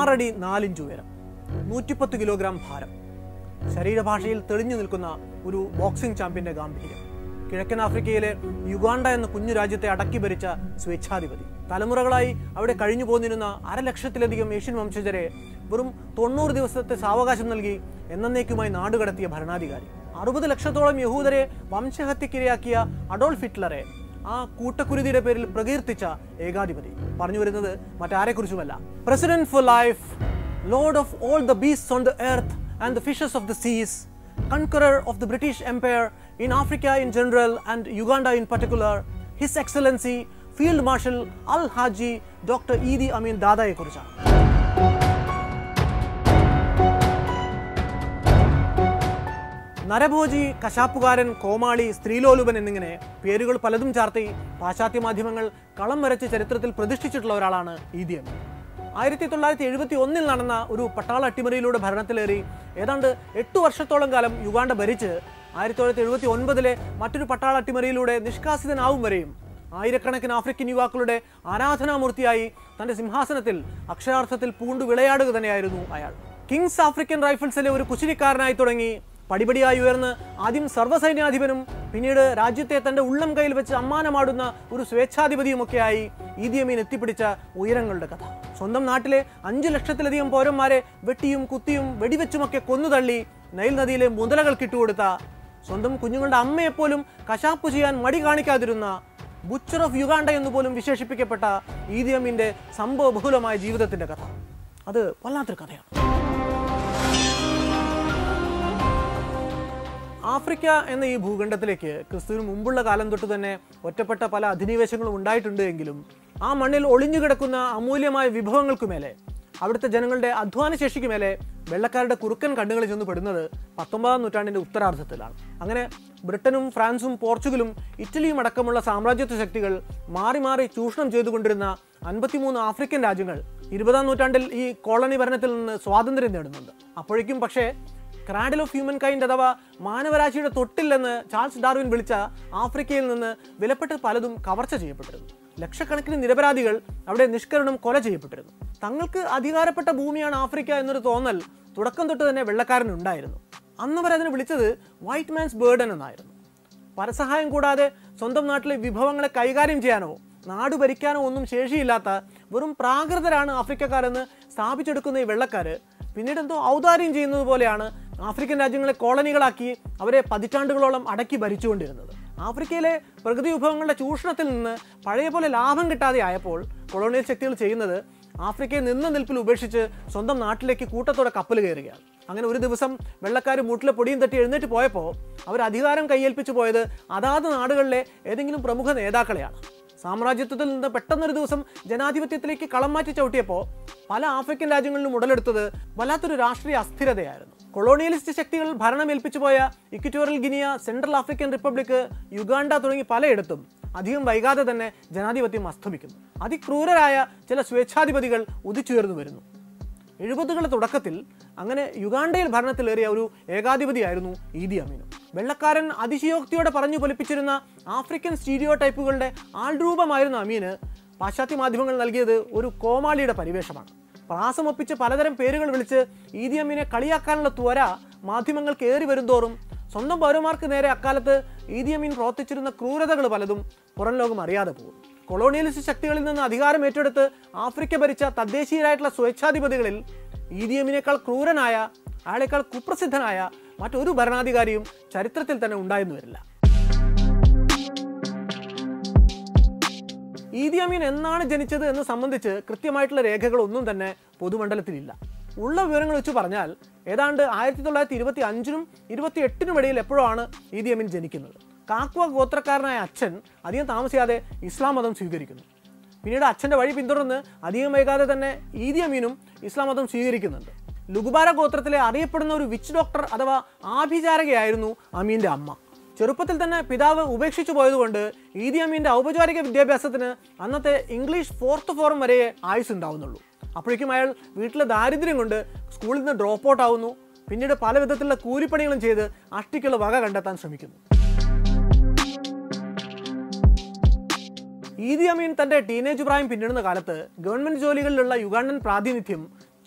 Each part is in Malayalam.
ആറടി നാലിഞ്ച് ഉയരം നൂറ്റിപ്പത്ത് കിലോഗ്രാം ഭാരം ശരീരഭാഷയിൽ തെളിഞ്ഞു നിൽക്കുന്ന ഒരു ബോക്സിംഗ് ചാമ്പ്യന്റെ ഗാംഭീര്യം കിഴക്കൻ ആഫ്രിക്കയിലെ യുഗാണ്ട എന്ന കുഞ്ഞു രാജ്യത്തെ അടക്കി ഭരിച്ച സ്വേച്ഛാധിപതി തലമുറകളായി അവിടെ കഴിഞ്ഞു പോന്നിരുന്ന അരലക്ഷത്തിലധികം ഏഷ്യൻ വംശജരെ വെറും തൊണ്ണൂറ് ദിവസത്തെ സാവകാശം നൽകി എന്നേക്കുമായി നാടുകടത്തിയ ഭരണാധികാരി അറുപത് ലക്ഷത്തോളം യഹൂദരെ വംശഹത്യക്കിരയാക്കിയ അഡോൾഫ് ഹിറ്റ്ലറെ ആ കൂട്ടക്കുരുതിയുടെ പേരിൽ പ്രകീർത്തിച്ച ഏകാധിപതി പറഞ്ഞു വരുന്നത് മറ്റാരെക്കുറിച്ചുമല്ല president for life lord of all the beast on the earth and the fishes of the seas conqueror of the British Empire in Africa in general and Uganda in particular, His Excellency Field Marshal Al Haji Dr. Idi Amin ദാദയെ കുറിച്ചാണ് നരഭോജി കശാപ്പുകാരൻ കോമാളി സ്ത്രീലോലുപൻ എന്നിങ്ങനെ പേരുകൾ പലതും ചാർത്തി പാശ്ചാത്യ മാധ്യമങ്ങൾ കളം വരച്ച് ചരിത്രത്തിൽ പ്രതിഷ്ഠിച്ചിട്ടുള്ള ഒരാളാണ് ഈദി അമീൻ ആയിരത്തി തൊള്ളായിരത്തി എഴുപത്തി ഒന്നിൽ നടന്ന ഒരു പട്ടാള അട്ടിമറിയിലൂടെ ഭരണത്തിലേറി ഏതാണ്ട് എട്ട് വർഷത്തോളം കാലം യുഗാണ്ട ഭരിച്ച് ആയിരത്തി തൊള്ളായിരത്തി എഴുപത്തി ഒൻപതിലെ മറ്റൊരു പട്ടാള അട്ടിമറിയിലൂടെ നിഷ്കാസിതനാവും വരെയും ആയിരക്കണക്കിന് ആഫ്രിക്കൻ യുവാക്കളുടെ ആരാധനാമൂർത്തിയായി തന്റെ സിംഹാസനത്തിൽ അക്ഷരാർത്ഥത്തിൽ പൂണ്ടു വിളയാടുക തന്നെയായിരുന്നു അയാൾ കിങ്സ് ആഫ്രിക്കൻ റൈഫിൾസിലെ ഒരു കുശിനിക്കാരനായി തുടങ്ങി പടിപടിയായി ഉയർന്ന് ആദ്യം സർവ്വസൈന്യാധിപനും പിന്നീട് രാജ്യത്തെ തന്റെ ഉള്ളം കയ്യിൽ വെച്ച് അമ്മാനമാടുന്ന ഒരു സ്വേച്ഛാധിപതിയുമൊക്കെയായി ഈദിയമീൻ എത്തിപ്പിടിച്ച ഉയരങ്ങളുടെ കഥ സ്വന്തം നാട്ടിലെ അഞ്ചു ലക്ഷത്തിലധികം പൗരന്മാരെ വെട്ടിയും കുത്തിയും വെടിവെച്ചുമൊക്കെ കൊന്നുതള്ളി നൈൽ നദിയിലെ മുതലകൾക്ക് ഇട്ടുകൊടുത്ത സ്വന്തം കുഞ്ഞുങ്ങളുടെ അമ്മയെപ്പോലും കശാപ്പ് ചെയ്യാൻ മടി കാണിക്കാതിരുന്ന ബുച്ചർ ഓഫ് യുഗാണ്ട എന്ന് പോലും വിശേഷിപ്പിക്കപ്പെട്ട ഈദിയമ്മിന്റെ സംഭവബഹുലമായ ജീവിതത്തിന്റെ കഥ അത് വല്ലാത്തൊരു കഥയാണ് ആഫ്രിക്ക എന്ന ഈ ഭൂഖണ്ഡത്തിലേക്ക് ക്രിസ്തുവിന് മുമ്പുള്ള കാലം തൊട്ട് തന്നെ ഒറ്റപ്പെട്ട പല അധിനിവേശങ്ങളും ഉണ്ടായിട്ടുണ്ട് എങ്കിലും ആ മണ്ണിൽ ഒളിഞ്ഞു കിടക്കുന്ന അമൂല്യമായ വിഭവങ്ങൾക്കു മേലെ അവിടുത്തെ ജനങ്ങളുടെ അധ്വാന ശേഷിക്ക് മേലെ വെള്ളക്കാരുടെ കുറുക്കൻ കണ്ണുകളിൽ ചെന്ന് പെടുന്നത് പത്തൊമ്പതാം നൂറ്റാണ്ടിന്റെ ഉത്തരാർദ്ധത്തിലാണ് അങ്ങനെ ബ്രിട്ടനും ഫ്രാൻസും പോർച്ചുഗലും ഇറ്റലിയും അടക്കമുള്ള സാമ്രാജ്യത്വ ശക്തികൾ മാറി മാറി ചൂഷണം ചെയ്തുകൊണ്ടിരുന്ന അൻപത്തിമൂന്ന് ആഫ്രിക്കൻ രാജ്യങ്ങൾ ഇരുപതാം നൂറ്റാണ്ടിൽ ഈ കോളനി ഭരണത്തിൽ നിന്ന് സ്വാതന്ത്ര്യം നേടുന്നുണ്ട് അപ്പോഴേക്കും പക്ഷേ ക്രാഡിൽ ഓഫ് ഹ്യൂമൻ കൈൻഡ് അഥവാ മാനവരാശിയുടെ തൊട്ടില്ലെന്ന് ചാൾസ് ഡാർവിൻ വിളിച്ച ആഫ്രിക്കയിൽ നിന്ന് വിലപ്പെട്ട പലതും കവർച്ച ചെയ്യപ്പെട്ടിരുന്നു ലക്ഷക്കണക്കിന് നിരപരാധികൾ അവിടെ നിഷ്കരണം കൊല ചെയ്യപ്പെട്ടിരുന്നു തങ്ങൾക്ക് അധികാരപ്പെട്ട ഭൂമിയാണ് ആഫ്രിക്ക എന്നൊരു തോന്നൽ തുടക്കം തൊട്ട് തന്നെ വെള്ളക്കാരനുണ്ടായിരുന്നു അന്ന് അവർ അതിനെ വിളിച്ചത് വൈറ്റ് മാൻസ് ബേർഡൻ എന്നായിരുന്നു പരസഹായം കൂടാതെ സ്വന്തം നാട്ടിലെ വിഭവങ്ങളെ കൈകാര്യം ചെയ്യാനോ നാട് ഭരിക്കാനോ ഒന്നും ശേഷിയില്ലാത്ത വെറും പ്രാകൃതരാണ് ആഫ്രിക്കക്കാരെന്ന് സ്ഥാപിച്ചെടുക്കുന്ന ഈ വെള്ളക്കാര് പിന്നീട് എന്തോ ഔദാര്യം ചെയ്യുന്നത് പോലെയാണ് ആഫ്രിക്കൻ രാജ്യങ്ങളെ കോളനികളാക്കി അവരെ പതിറ്റാണ്ടുകളോളം അടക്കി ഭരിച്ചുകൊണ്ടിരുന്നത് ആഫ്രിക്കയിലെ പ്രകൃതി വിഭവങ്ങളുടെ ചൂഷണത്തിൽ നിന്ന് പഴയ പോലെ ലാഭം കിട്ടാതെ ആയപ്പോൾ കൊളോണിയൽ ശക്തികൾ ചെയ്യുന്നത് ആഫ്രിക്കയെ നിന്ന നിൽപ്പിൽ ഉപേക്ഷിച്ച് സ്വന്തം നാട്ടിലേക്ക് കൂട്ടത്തോടെ കപ്പൽ കയറുകയാണ് അങ്ങനെ ഒരു ദിവസം വെള്ളക്കാർ മൂട്ടിലെ പൊടിയും തട്ടി എഴുന്നേറ്റ് പോയപ്പോൾ അവർ അധികാരം കൈയേൽപ്പിച്ചു പോയത് അതാത് നാടുകളിലെ ഏതെങ്കിലും പ്രമുഖ നേതാക്കളെയാണ് സാമ്രാജ്യത്വത്തിൽ നിന്ന് പെട്ടെന്നൊരു ദിവസം ജനാധിപത്യത്തിലേക്ക് കളം മാറ്റി ചവിട്ടിയപ്പോൾ പല ആഫ്രിക്കൻ രാജ്യങ്ങളിലും ഉടലെടുത്തത് വല്ലാത്തൊരു രാഷ്ട്രീയ അസ്ഥിരതയായിരുന്നു കൊളോണിയലിസ്റ്റ് ശക്തികൾ ഭരണം ഏൽപ്പിച്ചു പോയ Equatorial Guinea Central African Republic Uganda തുടങ്ങി പലയിടത്തും അധികം വൈകാതെ തന്നെ ജനാധിപത്യം അസ്തമിക്കുന്നു അതിക്രൂരരായ ചില സ്വേച്ഛാധിപതികൾ ഉദിച്ചുയർന്നു വരുന്നു എഴുപതുകളുടെ തുടക്കത്തിൽ അങ്ങനെ യുഗാണ്ടയിൽ ഭരണത്തിലേറിയ ഒരു ഏകാധിപതിയായിരുന്നു ഈദി അമീനും വെള്ളക്കാരൻ അതിശയോക്തിയോടെ പറഞ്ഞു പൊലിപ്പിച്ചിരുന്ന ആഫ്രിക്കൻ സ്റ്റീരിയോ ടൈപ്പുകളുടെ ആൾരൂപമായിരുന്ന അമീന് പാശ്ചാത്യ മാധ്യമങ്ങൾ നൽകിയത് ഒരു കോമാളിയുടെ പരിവേഷമാണ് പ്രാസമൊപ്പിച്ച് പലതരം പേരുകൾ വിളിച്ച് ഈദി അമീനെ കളിയാക്കാനുള്ള ത്വര മാധ്യമങ്ങൾ കയറി വരുന്തോറും സ്വന്തം പൗരന്മാർക്ക് നേരെ അക്കാലത്ത് ഈദി അമീൻ പ്രവർത്തിച്ചിരുന്ന ക്രൂരതകൾ പലതും പുറം ലോകം അറിയാതെ പോകും കൊളോണിയലിസ്റ്റ് ശക്തികളിൽ നിന്ന് അധികാരം ഏറ്റെടുത്ത് ആഫ്രിക്ക ഭരിച്ച തദ്ദേശീയരായിട്ടുള്ള സ്വേച്ഛാധിപതികളിൽ ഈദി അമീനേക്കാൾ ക്രൂരനായ അയാളേക്കാൾ കുപ്രസിദ്ധനായ മറ്റൊരു ഭരണാധികാരിയും ചരിത്രത്തിൽ തന്നെ ഉണ്ടായെന്ന് വരില്ല ഈദി അമീൻ എന്നാണ് ജനിച്ചത് എന്ന് സംബന്ധിച്ച് കൃത്യമായിട്ടുള്ള രേഖകളൊന്നും തന്നെ പൊതുമണ്ഡലത്തിലില്ല ഉള്ള വിവരങ്ങൾ വെച്ച് പറഞ്ഞാൽ ഏതാണ്ട് ആയിരത്തി തൊള്ളായിരത്തി ഇരുപത്തി അഞ്ചിനും ഇരുപത്തി എട്ടിനും ഇടയിൽ എപ്പോഴോ ആണ് ഈദി അമീൻ ജനിക്കുന്നത് കാക്വ ഗോത്രക്കാരനായ അച്ഛൻ അധികം താമസിയാതെ ഇസ്ലാം മതം സ്വീകരിക്കുന്നു പിന്നീട് അച്ഛൻ്റെ വഴി പിന്തുടർന്ന് അധികം വൈകാതെ തന്നെ ഈദി അമീനും ഇസ്ലാം മതം സ്വീകരിക്കുന്നുണ്ട് ലുഗുബാര ഗോത്രത്തിലെ അറിയപ്പെടുന്ന ഒരു വിച്ച് ഡോക്ടർ അഥവാ ആഭിചാരകയായിരുന്നു അമീൻ്റെ അമ്മ ചെറുപ്പത്തിൽ തന്നെ പിതാവ് ഉപേക്ഷിച്ചു പോയതുകൊണ്ട് ഈദി അമീൻ്റെ ഔപചാരിക വിദ്യാഭ്യാസത്തിന് അന്നത്തെ ഇംഗ്ലീഷ് ഫോർത്ത് ഫോറം വരെ ആയുസ് ഉണ്ടാവുന്നുള്ളൂ അപ്പോഴേക്കും അയാൾ വീട്ടിലെ ദാരിദ്ര്യം കൊണ്ട് സ്കൂളിൽ നിന്ന് ഡ്രോപ്പ് ഔട്ട് ആവുന്നു പിന്നീട് പല വിധത്തിലുള്ള കൂലിപ്പണികളും ചെയ്ത് അഷ്ടിക്കുള്ള വക കണ്ടെത്താൻ ശ്രമിക്കുന്നു ഈദി അമീൻ തന്റെ ടീനേജ് പ്രായം പിന്നിടുന്ന കാലത്ത് ഗവൺമെന്റ് ജോലികളിലുള്ള യുഗാണ്ടൻ പ്രാതിനിധ്യം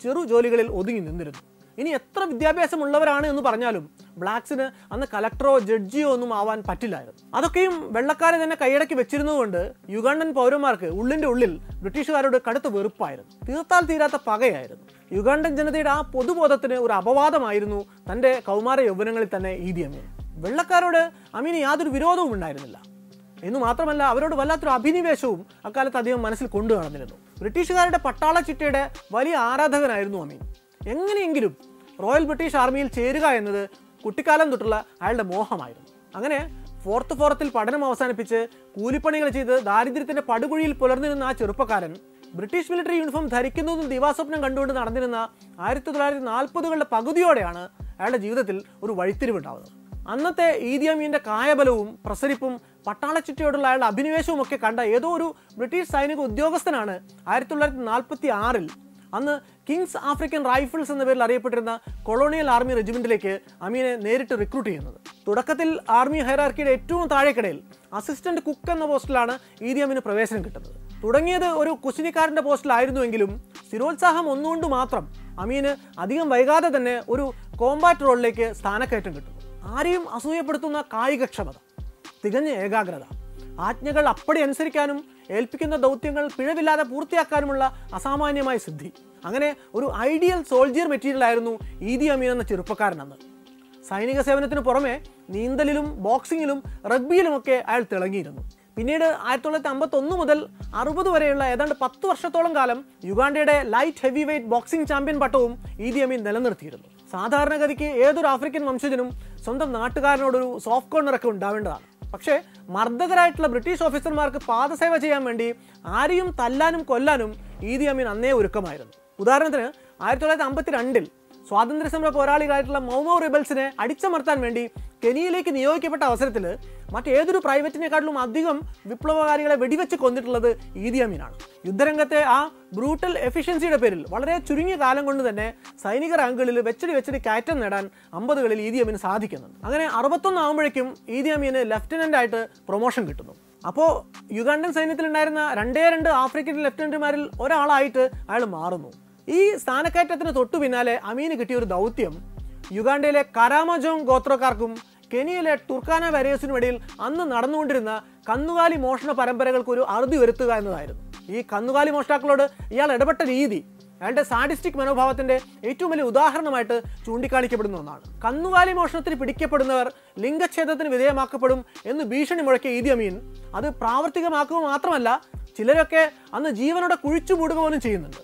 ചെറു ജോലികളിൽ ഒതുങ്ങി നിന്നിരുന്നു ഇനി എത്ര വിദ്യാഭ്യാസമുള്ളവരാണ് എന്ന് പറഞ്ഞാലും ബ്ലാക്സിന് അന്ന് കലക്ടറോ ജഡ്ജിയോ ഒന്നും ആവാൻ പറ്റില്ലായിരുന്നു അതൊക്കെയും വെള്ളക്കാരെ തന്നെ കൈയടക്കി വെച്ചിരുന്നതുകൊണ്ട് യുഗാണ്ടൻ പൗരന്മാർക്ക് ഉള്ളിന്റെ ഉള്ളിൽ ബ്രിട്ടീഷുകാരോട് കടുത്ത വെറുപ്പായിരുന്നു തീർത്താൽ തീരാത്ത പകയായിരുന്നു യുഗാണ്ടൻ ജനതയുടെ ആ പൊതുബോധത്തിന് ഒരു അപവാദമായിരുന്നു തന്റെ കൗമാര യൗവനങ്ങളിൽ തന്നെ ഈദി അമീൻ വെള്ളക്കാരോട് അമീന് യാതൊരു വിരോധവും ഉണ്ടായിരുന്നില്ല എന്ന് മാത്രമല്ല അവരോട് വല്ലാത്തൊരു അഭിനിവേശവും അക്കാലത്ത് അദ്ദേഹം മനസ്സിൽ കൊണ്ടു നടന്നിരുന്നു ബ്രിട്ടീഷുകാരുടെ പട്ടാള ചിട്ടയുടെ വലിയ ആരാധകനായിരുന്നു അമീൻ എങ്ങനെയെങ്കിലും റോയൽ ബ്രിട്ടീഷ് ആർമിയിൽ ചേരുക എന്നത് കുട്ടിക്കാലം തൊട്ടുള്ള അയാളുടെ മോഹമായിരുന്നു അങ്ങനെ ഫോർത്ത് ഫോറത്തിൽ പഠനം അവസാനിപ്പിച്ച് കൂലിപ്പണികൾ ചെയ്ത് ദാരിദ്ര്യത്തിന്റെ പടുകുഴിയിൽ പുലർന്നിരുന്ന ആ ചെറുപ്പക്കാരൻ ബ്രിട്ടീഷ് മിലിറ്ററി യൂണിഫോം ധരിക്കുന്നതും ദിവാസ്വപ്നം കണ്ടുകൊണ്ട് നടന്നിരുന്ന ആയിരത്തി തൊള്ളായിരത്തി നാൽപ്പതുകളുടെ പകുതിയോടെയാണ് അയാളുടെ ജീവിതത്തിൽ ഒരു വഴിത്തിരിവുണ്ടാവുന്നത് അന്നത്തെ ഈദിയമീന്റെ കായബലവും പ്രസരിപ്പും പട്ടാളച്ചിട്ടയോടുള്ള അയാളുടെ അഭിനിവേശവും ഒക്കെ കണ്ട ഏതോ ഒരു ബ്രിട്ടീഷ് സൈനിക ഉദ്യോഗസ്ഥനാണ് ആയിരത്തി തൊള്ളായിരത്തി നാൽപ്പത്തി ആറിൽ അന്ന് കിങ്സ് ആഫ്രിക്കൻ റൈഫിൾസ് എന്ന പേരിൽ അറിയപ്പെട്ടിരുന്ന കൊളോണിയൽ ആർമി റെജിമെന്റിലേക്ക് അമീനെ നേരിട്ട് റിക്രൂട്ട് ചെയ്യുന്നത് തുടക്കത്തിൽ ആർമി ഹൈറാർക്കിയുടെ ഏറ്റവും താഴെക്കിടയിൽ അസിസ്റ്റന്റ് കുക്ക് എന്ന പോസ്റ്റിലാണ് ഈദി അമീന് പ്രവേശനം കിട്ടുന്നത് തുടങ്ങിയത് ഒരു കുശിനിക്കാരന്റെ പോസ്റ്റിലായിരുന്നുവെങ്കിലും സ്ഥിരോത്സാഹം ഒന്നുകൊണ്ട് മാത്രം അമീന് അധികം വൈകാതെ തന്നെ ഒരു കോമ്പാറ്റ് റോളിലേക്ക് സ്ഥാനക്കയറ്റം കിട്ടുന്നു ആരെയും അസൂയപ്പെടുത്തുന്ന കായികക്ഷമത തികഞ്ഞ ഏകാഗ്രത ആജ്ഞകൾ അപ്പടി അനുസരിക്കാനും ഏൽപ്പിക്കുന്ന ദൗത്യങ്ങൾ പിഴവില്ലാതെ പൂർത്തിയാക്കാനുമുള്ള അസാമാന്യമായ സിദ്ധി അങ്ങനെ ഒരു ഐഡിയൽ സോൾജിയർ മെറ്റീരിയൽ ആയിരുന്നു ഈദി അമീൻ എന്ന ചെറുപ്പക്കാരൻ അന്ന് സൈനിക സേവനത്തിന് പുറമെ നീന്തലിലും ബോക്സിങ്ങിലും റഗ്ബിയിലുമൊക്കെ അയാൾ തിളങ്ങിയിരുന്നു പിന്നീട് ആയിരത്തി തൊള്ളായിരത്തി അമ്പത്തി ഒന്ന് മുതൽ അറുപത് വരെയുള്ള ഏതാണ്ട് പത്ത് വർഷത്തോളം കാലം യുഗാണ്ടയുടെ light heavy weight boxing champion പട്ടവും ഈദി അമീൻ നിലനിർത്തിയിരുന്നു സാധാരണഗതിക്ക് ഏതൊരു ആഫ്രിക്കൻ വംശജനും സ്വന്തം നാട്ടുകാരനോടൊരു സോഫ്റ്റ് കോർണറൊക്കെ ഉണ്ടാവേണ്ടതാണ് പക്ഷേ മർദ്ദകരായിട്ടുള്ള ബ്രിട്ടീഷ് ഓഫീസർമാർക്ക് പാദസേവ ചെയ്യാൻ വേണ്ടി ആരെയും തല്ലാനും കൊല്ലാനും ഈദി അമീൻ അന്നേ ഒരുക്കമായിരുന്നു ഉദാഹരണത്തിന് ആയിരത്തി തൊള്ളായിരത്തി അമ്പത്തി രണ്ടിൽ സ്വാതന്ത്ര്യ സമര പോരാളികളായിട്ടുള്ള മൗമൗ റിബൽസിനെ അടിച്ചമർത്താൻ വേണ്ടി കെനിയയിലേക്ക് നിയോഗിക്കപ്പെട്ട അവസരത്തിൽ മറ്റേതൊരു പ്രൈവറ്റിനെക്കാട്ടിലും അധികം വിപ്ലവകാരികളെ വെടിവെച്ച് കൊന്നിട്ടുള്ളത് ഈദി അമീനാണ് യുദ്ധരംഗത്തെ ആ ബ്രൂട്ടൽ എഫിഷ്യൻസിയുടെ പേരിൽ വളരെ ചുരുങ്ങിയ കാലം കൊണ്ട് തന്നെ സൈനിക റാങ്കുകളിൽ വെച്ചടി വെച്ചടി കയറ്റം നേടാൻ അമ്പതുകളിൽ ഈദി അമീന് സാധിക്കുന്നുണ്ട് അങ്ങനെ അറുപത്തൊന്ന് ആകുമ്പോഴേക്കും ഈദി അമീന് ലെഫ്റ്റനന്റ് ആയിട്ട് പ്രൊമോഷൻ കിട്ടുന്നു അപ്പോൾ യുഗാണ്ടൻ സൈന്യത്തിലുണ്ടായിരുന്ന രണ്ടേ രണ്ട് ആഫ്രിക്കൻ ലെഫ്റ്റനന്റുമാരിൽ ഒരാളായിട്ട് അയാൾ മാറുന്നു ഈ സ്ഥാനക്കയറ്റത്തിന് തൊട്ടു പിന്നാലെ അമീന് കിട്ടിയ ഒരു ദൗത്യം യുഗാണ്ടയിലെ കരാമജോങ് ഗോത്രക്കാർക്കും കെനിയയിലെ ടുർക്കാന വരേഴ്സിനും ഇടയിൽ അന്ന് നടന്നുകൊണ്ടിരുന്ന കന്നുകാലി മോഷണ പരമ്പരകൾക്ക് ഒരു അറുതി വരുത്തുക എന്നതായിരുന്നു ഈ കന്നുകാലി മോഷ്ടാക്കളോട് ഇയാൾ ഇടപെട്ട രീതി അയാളുടെ സാഡിസ്റ്റിക് മനോഭാവത്തിന്റെ ഏറ്റവും വലിയ ഉദാഹരണമായിട്ട് ചൂണ്ടിക്കാണിക്കപ്പെടുന്ന ഒന്നാണ് കന്നുകാലി മോഷണത്തിന് പിടിക്കപ്പെടുന്നവർ ലിംഗച്ഛേദത്തിന് വിധേയമാക്കപ്പെടും എന്ന് ഭീഷണി മുഴക്കിയ ഈദി അമീൻ അത് പ്രാവർത്തികമാക്കുക മാത്രമല്ല ചിലരൊക്കെ അന്ന് ജീവനോടെ കുഴിച്ചു മൂടുക പോലും ചെയ്യുന്നുണ്ട്